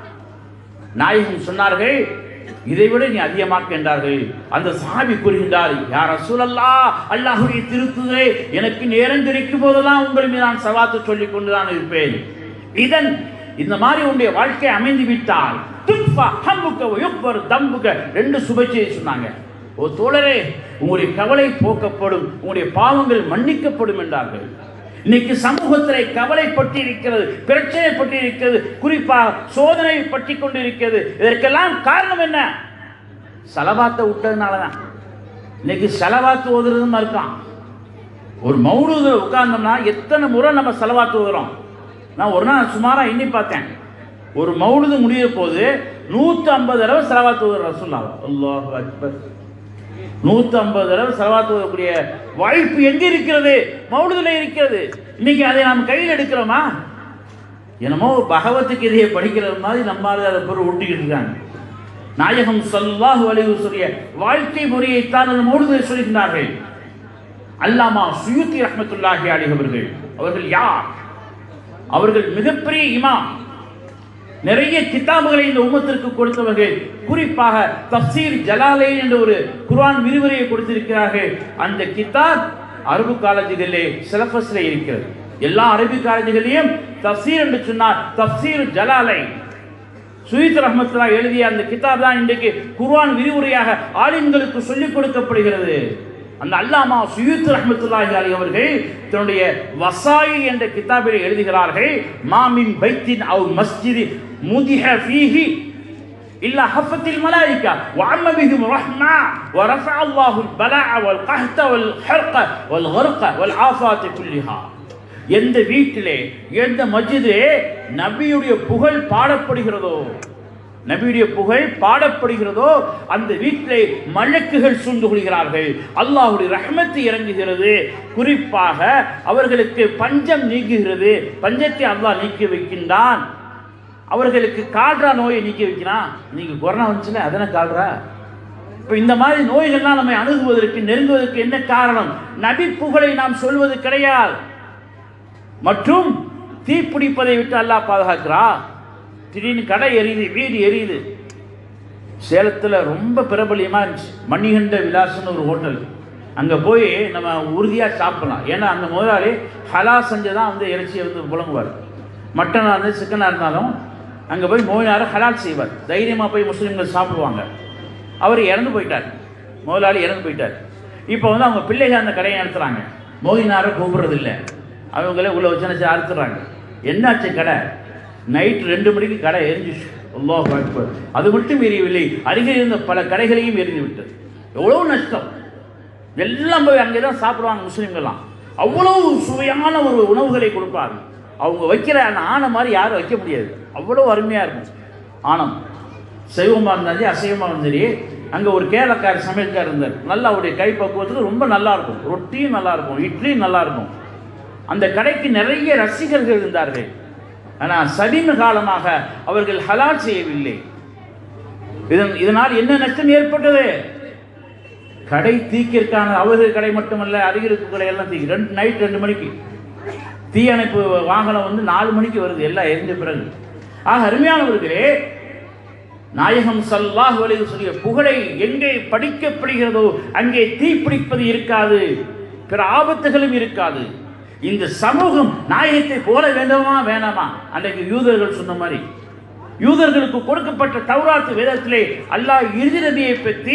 நாயகம் சொன்னார்கள் இதைவிட நீ அதிகமாக்க என்றார்கள் அந்த சாபி கூறுகின்றார் யார் ரசூலல்லா அல்லாஹுடைய திருத்துதே எனக்கு நேரம் கிடைக்கும் போதெல்லாம் உங்கள் மீது நான் சவாத்து சொல்லிக் கொண்டுதான் இருப்பேன் இதன் இந்த மாதிரி உன்னுடைய வாழ்க்கை அமைந்து விட்டால் துன்பா ஹம்புக்க யுக்பர் தம்புக்க ரெண்டு சுபச்செய்தி சொன்னாங்க ஓ தோழரே உங்களுடைய கவலை போக்கப்படும் உங்களுடைய பாவங்கள் மன்னிக்கப்படும் என்றார்கள் இன்னைக்கு சமூகத்தில் கவலை பற்றி இருக்கிறது பிரச்சனை பற்றி இருக்கிறது குறிப்பாக சோதனை பற்றி கொண்டு இருக்கிறது இதற்கெல்லாம் காரணம் என்ன சலவாத்தை விட்டதுனால தான் இன்னைக்கு செலவாத்து ஓதுறதுமா இருக்கான் ஒரு மௌனூதில் உட்கார்ந்தோம்னா எத்தனை முறை நம்ம செலவாத்து ஓதுறோம் நான் ஒரு நாள் சுமாராக எண்ணி பார்த்தேன் ஒரு மௌலுது முடிய போது நூற்றி ஐம்பது தடவை செலவாத்து ஓதுற ரசூல்லா அல்லாஹ் அக்பர் நூற்றி ஐம்பது தடவை செலவாத்து ஓதக்கூடிய வாய்ப்பு எங்கே இருக்கிறது மௌலுதில் இருக்கிறது இன்னைக்கு அதை நாம் கையில் எடுக்கிறோமா என்னமோ பகவத்துக்கு இதையே படிக்கிறது மாதிரி நம்மளால அதை பொருள் ஒட்டிக்கிட்டு இருக்காங்க நாயகம் ஸல்லல்லாஹு அலைஹி வஸல்லம் வாழ்க்கை முறையைத்தான் அந்த மௌலுதில் சொல்கின்றார்கள் அல்லாமா சுயூத்தி ரஹ்மத்துல்லாஹி அலைஹி அவர்கள் அவர்கள் யார் அவர்கள் மிகப்பெரிய இமாம் நிறைய கிதாபுகளை இந்த உம்மத்திற்கு கொடுத்தவர்கள் குறிப்பாக தப்சீர் ஜலாலை என்ற ஒரு குர்ஆன் விரிவுரையை கொடுத்திருக்கிறார்கள் அந்த கிதாப் அரபு காலேஜுகளிலே சிலபஸ்ல இருக்கிறது எல்லா அரபி காலேஜுகளையும் தப்சீர் என்று சொன்னார் தப்சீர் ஜலாலை சுயித் ரஹமத்துல்லா எழுதிய அந்த கிதாப் தான் இன்றைக்கு குர்ஆன் விரிவுரையாக ஆலிம்களுக்கு சொல்லிக் கொடுக்கப்படுகிறது அந்த அல்லாமா சுயூத் ரஹமத்துல்லாஹி அலி அவர்கள் தன்னுடைய வசாயி என்ற கிதாபில் எழுதுகிறார்கள் மாமின் பைத்தின் அவ் மஸ்ஜிதி முதிஹ ஃபீஹி إلا حفت الملائكة وعم بهم رحمة ورفع الله البلاء والقحط والحرق والغرق والعافات كلها எந்த வீட்டிலே எந்த மஸ்ஜிதிலே நபியுடைய புகழ் பாடப்படுகிறதோ நபியுடைய புகழ் பாடப்படுகிறதோ அந்த வீட்டிலே மலக்குகள் சூழ்ந்து கொள்கிறார்கள் அல்லாஹுடைய ரஹமத்து இறங்குகிறது குறிப்பாக அவர்களுக்கு பஞ்சம் நீங்குகிறது பஞ்சத்தை அல்லாஹ் நீக்கி வைக்கின்றான் அவர்களுக்கு கால்ரா நோயை நீக்கி வைக்கிறான் நீங்க கொரோனா வந்துச்சுல அதனை கால்ரா இப்போ இந்த மாதிரி நோய்கள்லாம் நம்மை அணுகுவதற்கு நெருங்குவதற்கு என்ன காரணம் நபி புகழை நாம் சொல்வது கிடையாது மற்றும் தீப்பிடிப்பதை விட்டு அல்லாஹ் பாதுகாக்கிறா திடீர்னு கடை எரியுது வீடு எரியுது சேலத்தில் ரொம்ப பிரபலியமாக இருந்துச்சு மணிகண்ட விலாசம்னு ஒரு ஹோட்டல் அங்கே போய் நம்ம உறுதியாக சாப்பிடலாம் ஏன்னா அந்த முதலாளி ஹலா செஞ்சு தான் வந்து இறைச்சியை வந்து புழங்குவார் மட்டனாக இருந்து சிக்கனாக இருந்தாலும் அங்கே போய் மோயினார் ஹலால் செய்வார் தைரியமாக போய் முஸ்லீம்கள் சாப்பிடுவாங்க அவர் இறந்து போயிட்டார் முதலாளி இறந்து போயிட்டார் இப்போ வந்து அவங்க பிள்ளைகள் அந்த கடையை நடத்துகிறாங்க மோதினாரை கூப்பிடுறது இல்லை அவங்களே உள்ள வச்சு நினச்சி அறுத்துறாங்க என்னாச்சு கடை நைட் ரெண்டு மணிக்கு கடை எரிஞ்சிச்சு அல்லாஹ் அக்பர் அது மட்டும் எரியவில்லை அருகே இருந்த பல கடைகளையும் எரிந்து விட்டது எவ்வளோ நஷ்டம் எல்லாம் போய் அங்கே தான் சாப்பிடுவாங்க முஸ்லீம்கள்லாம் அவ்வளவு சுவையான ஒரு உணவுகளை கொடுப்பாங்க அவங்க வைக்கிற அந்த ஆணை மாதிரி யாரும் வைக்க முடியாது அவ்வளோ அருமையாக இருக்கும் ஆணம் சைவமாக இருந்தாலும் சரி அசைவமாக இருந்தாலும் சரி அங்கே ஒரு கேரளக்கார சமையல்கார் இருந்தார் நல்லா அவருடைய கை பக்குவத்துக்கு ரொம்ப நல்லா இருக்கும் ரொட்டியும் நல்லா இருக்கும் இட்லியும் நல்லா இருக்கும் அந்த கடைக்கு நிறைய ரசிகர்கள் இருந்தார்கள் ஆனால் சமீப காலமாக அவர்கள் ஹலால் செய்யவில்லை இதன் இதனால் என்ன நஷ்டம் ஏற்பட்டது கடை தீக்கிற்கான அவர்கள் கடை மட்டுமல்ல அருகிருக்கு கடை எல்லாம் தீக்கி ரெண்டு நைட் ரெண்டு மணிக்கு தீயணைப்பு வாகனம் வந்து நாலு மணிக்கு வருது எல்லாம் எரிஞ்ச பிறகு ஆக அருமையானவர்களே நாயகம் சல்லாஹ் அலைஹி சொல்லிய புகழை எங்கே படிக்கப்படுகிறதோ அங்கே தீப்பிடிப்பது இருக்காது பிற ஆபத்துகளும் இருக்காது இந்த சமூகம் நாயகத்தை போல வேண்டுமா வேணாமா அன்றைக்கு யூதர்கள் சொன்ன மாதிரி யூதர்களுக்கு கொடுக்கப்பட்ட தௌராத்து வேதத்திலே அல்லாஹ் இறுதி நபியை பற்றி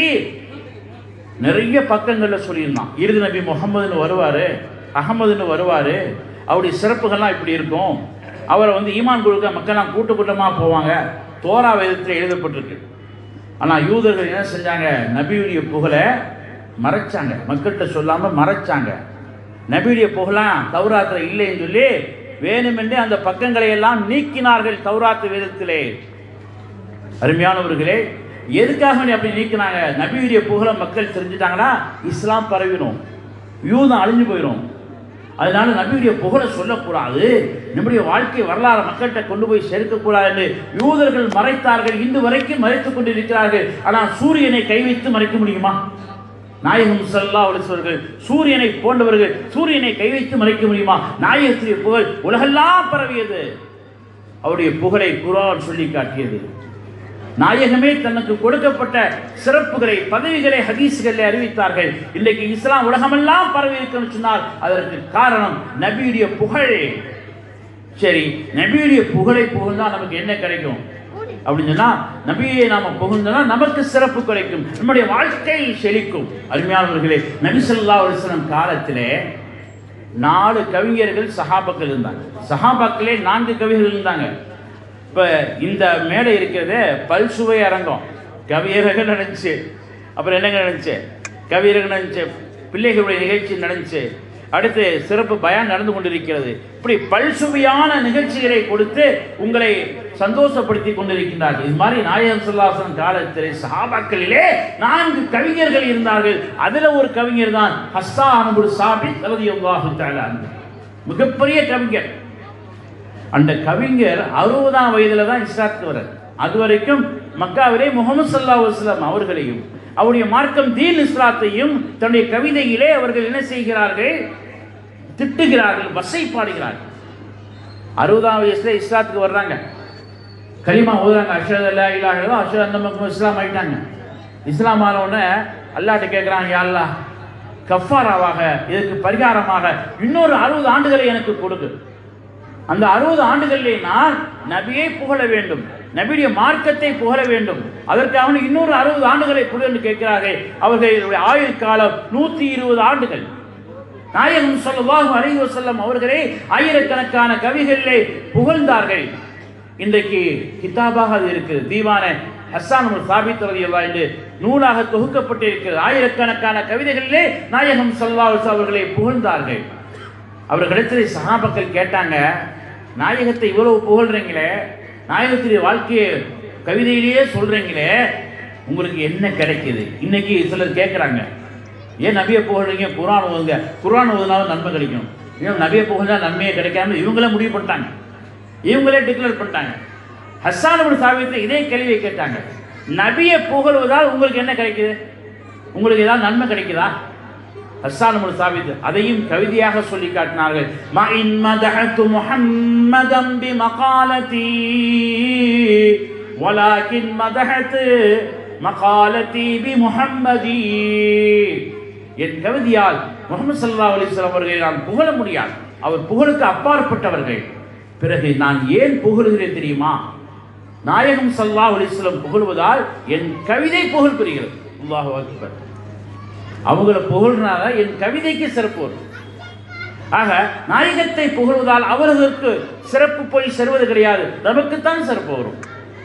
நிறைய பக்கங்களில் சொல்லியிருந்தான் இறுதி நபி முகமதுன்னு வருவார் அகமதுன்னு வருவார் அவருடைய சிறப்புகள்லாம் இப்படி இருக்கும் அவரை வந்து ஈமான் கொடுக்க மக்கள்லாம் கூட்டு கூட்டமாக போவாங்க தோரா வேதத்தில் எழுதப்பட்டிருக்கு ஆனால் யூதர்கள் என்ன செஞ்சாங்க நபியுடைய புகழை மறைச்சாங்க மக்கள்கிட்ட சொல்லாமல் மறைச்சாங்க நபியுடைய புகழாம் தௌராத்தில் இல்லைன்னு சொல்லி வேணுமென்றே அந்த பக்கங்களை எல்லாம் நீக்கினார்கள் தௌராத்து வேதத்திலே அருமையானவர்களே எதுக்காக நீ அப்படி நீக்கினாங்க நபியுடைய புகழ மக்கள் தெரிஞ்சுட்டாங்கன்னா இஸ்லாம் பரவிடும் யூதம் அழிஞ்சு போயிடும் அதனால நபியுடைய புகழை சொல்லக்கூடாது நம்முடைய வாழ்க்கை வரலாறு மக்கள்கிட்ட கொண்டு போய் சேர்க்கக்கூடாது என்று யூதர்கள் மறைத்தார்கள் இன்று வரைக்கும் மறைத்துக் கொண்டிருக்கிறார்கள் ஆனால் சூரியனை கை வைத்து மறைக்க முடியுமா நாயகம் சல்லா அலிஸ்வர்கள் சூரியனை போன்றவர்கள் சூரியனை கை வைத்து மறைக்க முடியுமா நாயகத்துடைய புகழ் உலகெல்லாம் பரவியது அவருடைய புகழை குரான் சொல்லி காட்டியது நாயகமே தனக்கு கொடுக்கப்பட்ட சிறப்புகளை பதவிகளை ஹதீஸ்களில் அறிவித்தார்கள் இன்றைக்கு இஸ்லாம் உலகமெல்லாம் பரவி இருக்குன்னு சொன்னால் அதற்கு காரணம் நபியுடைய புகழே சரி நபியுடைய புகழை புகழ்ந்தா நமக்கு என்ன கிடைக்கும் அப்படின்னு சொன்னா நபியை நாம புகழ்ந்தனா நமக்கு சிறப்பு கிடைக்கும் நம்முடைய வாழ்க்கை செழிக்கும் அருமையானவர்களே நபி ஸல்லல்லாஹு அலைஹி வஸல்லம் காலத்திலே நாலு கவிஞர்கள் சஹாபாக்கள் இருந்தாங்க சஹாபாக்களே நான்கு கவிகள் இருந்தாங்க இப்போ இந்த மேடை இருக்கிறதே பல்சுவை அரங்கம் கவியர்கள் நடந்துச்சு அப்புறம் என்னங்க நடந்துச்சு கவியர்கள் நடந்துச்சு பிள்ளைகளுடைய நிகழ்ச்சி நடந்துச்சு அடுத்து சிறப்பு பயான் நடந்து கொண்டிருக்கிறது இப்படி பல்சுவையான நிகழ்ச்சிகளை கொடுத்து உங்களை சந்தோஷப்படுத்தி கொண்டிருக்கின்றார்கள் இது மாதிரி நாயகம் சொல்லாசன் காலத்திலே சஹாபாக்களிலே நான்கு கவிஞர்கள் இருந்தார்கள் அதுல ஒரு கவிஞர் தான் ஹஸ்ஸா அனுபுல் சாபித் ரலியல்லாஹு தஆலா அன்ஹு. மிகப்பெரிய கவிஞர் அந்த கவிஞர் அறுபதாம் வயதுல தான் இஸ்லாத்துக்கு வர்றார் அது வரைக்கும் மக்காவிலே முகமது சல்லா வஸ்லாம் அவர்களையும் அவருடைய மார்க்கம் தீன் இஸ்லாத்தையும் தன்னுடைய கவிதையிலே அவர்கள் என்ன செய்கிறார்கள் திட்டுகிறார்கள் வசை பாடுகிறார்கள் அறுபதாம் வயசுல இஸ்லாத்துக்கு வர்றாங்க கலிமா ஓதுறாங்க அஷத் அல்லா இல்லா அஷத் அந்த பக்கம் இஸ்லாம் ஆயிட்டாங்க இஸ்லாம் ஆன உடனே அல்லாட்ட கேட்குறாங்க யா அல்லாஹ் கஃபாராவாக இதற்கு பரிகாரமாக இன்னொரு அறுபது ஆண்டுகளை எனக்கு கொடுக்கு அந்த அறுபது ஆண்டுகளிலே நான் நபியை புகழ வேண்டும் நபியுடைய மார்க்கத்தை புகழ வேண்டும் அதற்காக இன்னொரு அறுபது ஆண்டுகளை கொடு என்று கேட்கிறார்கள் அவர்களுடைய ஆயுள் காலம் நூற்றி இருபது ஆண்டுகள் நாயகம் ஸல்லல்லாஹு அலைஹி வஸல்லம் அவர்களே ஆயிரக்கணக்கான கவிகளிலே புகழ்ந்தார்கள் இன்றைக்கு கிதாபாக அது இருக்குது தீவான ஹஸ்ஸான் ஒரு சாபித் ரலியல்லாஹு என்று நூலாக தொகுக்கப்பட்டிருக்கிறது ஆயிரக்கணக்கான கவிதைகளிலே நாயகம் ஸல்லல்லாஹு அலைஹி வஸல்லம் அவர்களை புகழ்ந்தார்கள் அவர்களிடத்தில் சஹாபாக்கள் கேட்டாங்க நாயகத்தை இவ்வளவு புகழ்றீங்களே நாயகத்துடைய வாழ்க்கையை கவிதையிலேயே சொல்றீங்களே உங்களுக்கு என்ன கிடைக்குது இன்னைக்கு சிலர் கேட்குறாங்க ஏன் நபியை புகழ்றீங்க குரான் ஓதுங்க குரான் ஓதுனாலும் நன்மை கிடைக்கும் ஏன் நபியை புகழ்ந்தா நன்மையே கிடைக்காம இவங்களே முடிவு பண்ணிட்டாங்க இவங்களே டிக்ளேர் பண்ணிட்டாங்க ஹஸ்ஸான் இப்னு சாபித்தை இதே கேள்வியை கேட்டாங்க நபியை புகழ்வதால் உங்களுக்கு என்ன கிடைக்குது உங்களுக்கு ஏதாவது நன்மை கிடைக்குதா ஹஸ்ஸான் இப்னு சாபித் அதையும் கவிதையாக சொல்லி காட்டினார்கள் மா இன் மதஹத்து முஹம்மதம் பி மகாலதி வலாக்கின் மதஹத்து மகாலதி பி முஹம்மதி என் கவிதையால் முகமது சல்லா அலிஸ்லாம் அவர்களை நான் புகழ முடியாது அவர் புகழுக்கு அப்பாற்பட்டவர்கள் பிறகு நான் ஏன் புகழுகிறேன் தெரியுமா நாயகம் சல்லா அலிஸ்லம் புகழ்வதால் என் கவிதை புகழ் பெறுகிறது அல்லாஹு அக்பர் அவங்கள புகழ்னால என் கவிதைக்கு சிறப்பு வரும் ஆக நாயகத்தை புகழ்வதால் அவர்களுக்கு சிறப்பு போய் செல்வது கிடையாது நமக்குத்தான் சிறப்பு வரும்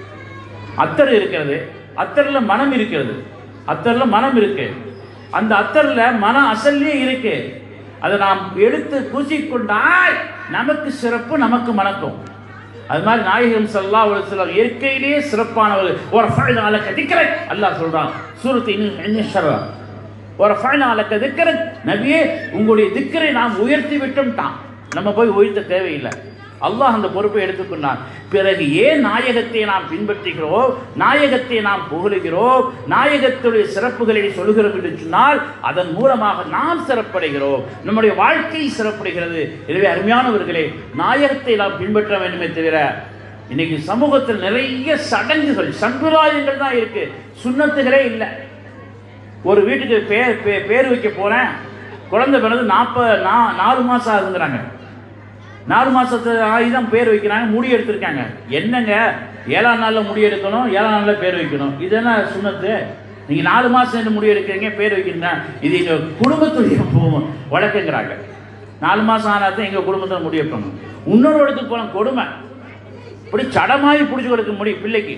அத்தர் இருக்கிறது அத்தர்ல மனம் இருக்கிறது அத்தர்ல மனம் இருக்கு அந்த அத்தர்ல மன அசல்லே இருக்கு அதை நாம் எடுத்து பூசிக்கொண்டால் நமக்கு சிறப்பு நமக்கு மணக்கும் அது மாதிரி நாயகம் சல்லா அலுவலம் இயற்கையிலேயே சிறப்பானவர் ஒரு ஃபைனால கதிக்கிற அல்லாஹ் சொல்றான் சூரத்தை இன்னும் ஒரு ஃபைனாலக்க திக்கரன் நபியே உங்களுடைய திக்கரை நாம் உயர்த்தி விட்டோம்ட்டான் நம்ம போய் உயர்த்த தேவையில்லை அல்லாஹ் அந்த பொறுப்பை எடுத்துக்கொண்டான் பிறகு ஏன் நாயகத்தை நாம் பின்பற்றுகிறோம் நாயகத்தை நாம் புகழுகிறோம் நாயகத்துடைய சிறப்புகளை சொல்கிறோம் என்று சொன்னால் அதன் மூலமாக நாம் சிறப்படைகிறோம் நம்முடைய வாழ்க்கை சிறப்படைகிறது எனவே அருமையானவர்களே நாயகத்தை நாம் பின்பற்ற வேண்டுமே தவிர இன்னைக்கு சமூகத்தில் நிறைய சடங்குகள் சம்பிரதாயங்கள் தான் இருக்கு சுண்ணத்துகளே இல்லை ஒரு வீட்டுக்கு பேர் பே- பேர் வைக்க போகிறேன் குழந்தை பிறந்து நாற்பது நா நாலு மாதம் ஆகுங்கிறாங்க நாலு மாதத்து ஆகி தான் பேர் வைக்கிறாங்க முடி எடுத்திருக்காங்க என்னங்க ஏழாம் நாளில் முடி எடுக்கணும் ஏழாம் நாளில் பேர் வைக்கணும் இது என்ன சுண்ணத்து நீங்கள் நாலு மாதம் என்ன முடி எடுக்கிறீங்க பேர் வைக்கிறீங்க இது எங்கள் குடும்பத்துடைய போ- வழக்கங்கிறாங்க நாலு மாதம் ஆனால் தான் எங்கள் குடும்பத்தில் முடி வைப்பாங்க இன்னொரு இடத்துக்கு போன கொடுமை இப்படி சடமாகி பிடிச்சி கொடுக்க முடியும் பிள்ளைக்கு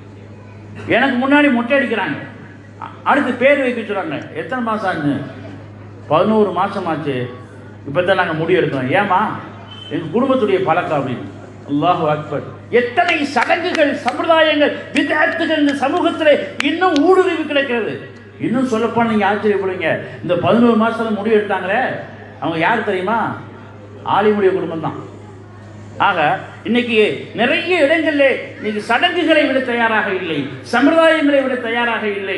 எனக்கு முன்னாடி மொட்டை அடிக்கிறாங்க அ- அடுத்து பேர் வைக்க சொல்கிறாங்க எத்தனை மாதம் ஆச்சு பதினோரு மாதம் ஆச்சு இப்போ தான் நாங்கள் முடி எடுக்கிறோம் ஏமா எங்கள் குடும்பத்துடைய பழக்கம் அப்படின்னு அல்லாஹு அக்பர் எத்தனை சடங்குகள் சம்பிரதாயங்கள் விதத்துகள் இந்த சமூகத்தில் இன்னும் ஊடுருவி கிடக்கிறது இன்னும் சொல்லப்போனால் நீங்கள் ஆச்சரியப்படுவீங்க இந்த பதினோரு மாதத்துல முடி எடுத்தாங்களே அவங்க யார் தெரியுமா ஆலிமுடைய குடும்பம் தான் ஆக இன்னைக்கு நிறைய இடங்களிலே இன்னைக்கு சடங்குகளை விட தயாராக இல்லை சம்பிரதாயங்களை விட தயாராக இல்லை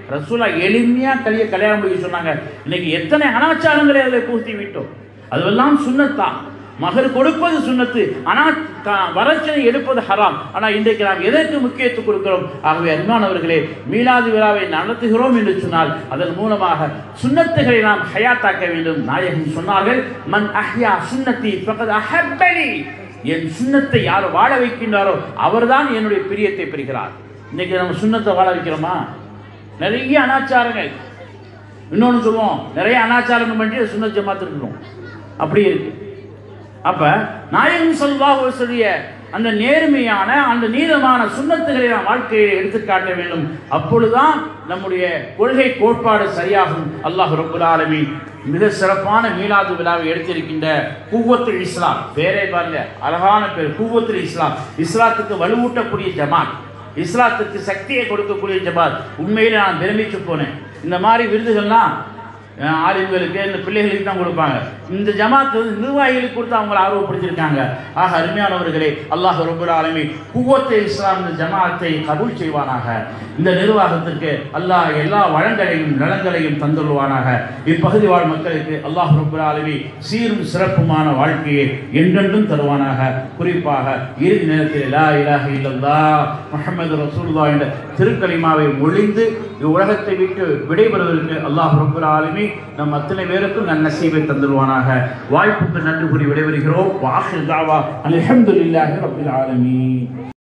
ரசூலா எளிமையா கலிய கல்யாணம் முடிக்க சொன்னாங்க இன்னைக்கு எத்தனை அனாச்சாரங்களை அதில் பூர்த்தி விட்டோம் அதுவெல்லாம் சுண்ணத்தான் மகர் கொடுப்பது சுண்ணத்து ஆனால் க- வரட்சணை எடுப்பது ஹராம் ஆனால் இன்றைக்கு நாம் எதற்கு முக்கியத்துவம் கொடுக்கிறோம் ஆகவே அன்பானவர்களே மீலாது விழாவை நடத்துகிறோம் என்று சொன்னால் அதன் மூலமாக சுண்ணத்துகளை நாம் ஹயாத்தாக்க வேண்டும் நாயகன் சொன்னார்கள் மன் அஹ்யா சுன்னத்தி ஃபகத் அஹப்பனி என் சுண்ணத்தை யார் வாழ வைக்கின்றாரோ அவர்தான் என்னுடைய பிரியத்தை பெறுகிறார் இன்னைக்கு நம்ம சுண்ணத்தை வாழ வைக்கிறோமா நிறைய அனாச்சாரங்கள் இன்னொன்று சொல்லுவோம் நிறைய அனாச்சாரங்கள் பண்ணி சுண்ணத் ஜமாத் இருக்கணும் அப்படி இருக்கு அப்ப நாயகம் ஸல்லல்லாஹு சொல்லிய அந்த நேர்மையான அந்த நீளமான சுண்ணத்துகளை நாம் வாழ்க்கையை எடுத்துக்காட்ட வேண்டும் அப்பொழுதுதான் நம்முடைய கொள்கை கோட்பாடு சரியாகும் அல்லாஹ் ரப்புல் ஆலமீன் மிக சிறப்பான மீலாது விழாவை எடுத்திருக்கின்ற கூவத்துல் இஸ்லாம் பேரே பாருங்க அழகான பேர் கூவத்துல் இஸ்லாம் இஸ்லாத்துக்கு வலுவூட்டக்கூடிய ஜமாத் இஸ்லாத்துக்கு சக்தியை கொடுக்கக்கூடிய ஜமாத் உண்மையிலே நான் பிரமிச்சு போனேன் இந்த மாதிரி விருதுகள்லாம் அஹ், ஆலிம்களுக்கு இந்த பிள்ளைகளுக்கு தான் கொடுப்பாங்க இந்த ஜமாத் வந்து நிர்வாகிகளுக்கு கொடுத்து அவங்களை ஆர்வப்படுத்தியிருக்காங்க ஆக அருமையானவர்களே அல்லாஹ் ரபுல் ஆலமி குவத்தை இஸ்லாம் இந்த ஜமாத்தை கபூல் செய்வானாக இந்த நிர்வாகத்திற்கு அல்லாஹ் எல்லா வளங்களையும் நலங்களையும் தந்துள்வானாக இப்பகுதி வாழ் மக்களுக்கு அல்லாஹ் ரபுல் ஆலமி சீரும் சிறப்புமான வாழ்க்கையை என்றென்றும் தருவானாக குறிப்பாக இறுதி நேரத்தில் லா இலாஹ இல்லல்லாஹ் முஹம்மது ரசூலுல்லாஹ் என்ற திருக்கலிமாவை ஒழிந்து இவ்வுலகத்தை விட்டு விடைபெறுவதற்கு அல்லாஹ் ரபுல் ஆலமி நம் அத்தனை பேருக்கும் நன்னசீவை தந்துடுவானாக வாய்ப்புக்கு நன்றி கூறி விடைபெறுகிறோம் வாஹில் தாவா அல்ஹம்துலில்லாஹி ரப்பில் ஆலமீன்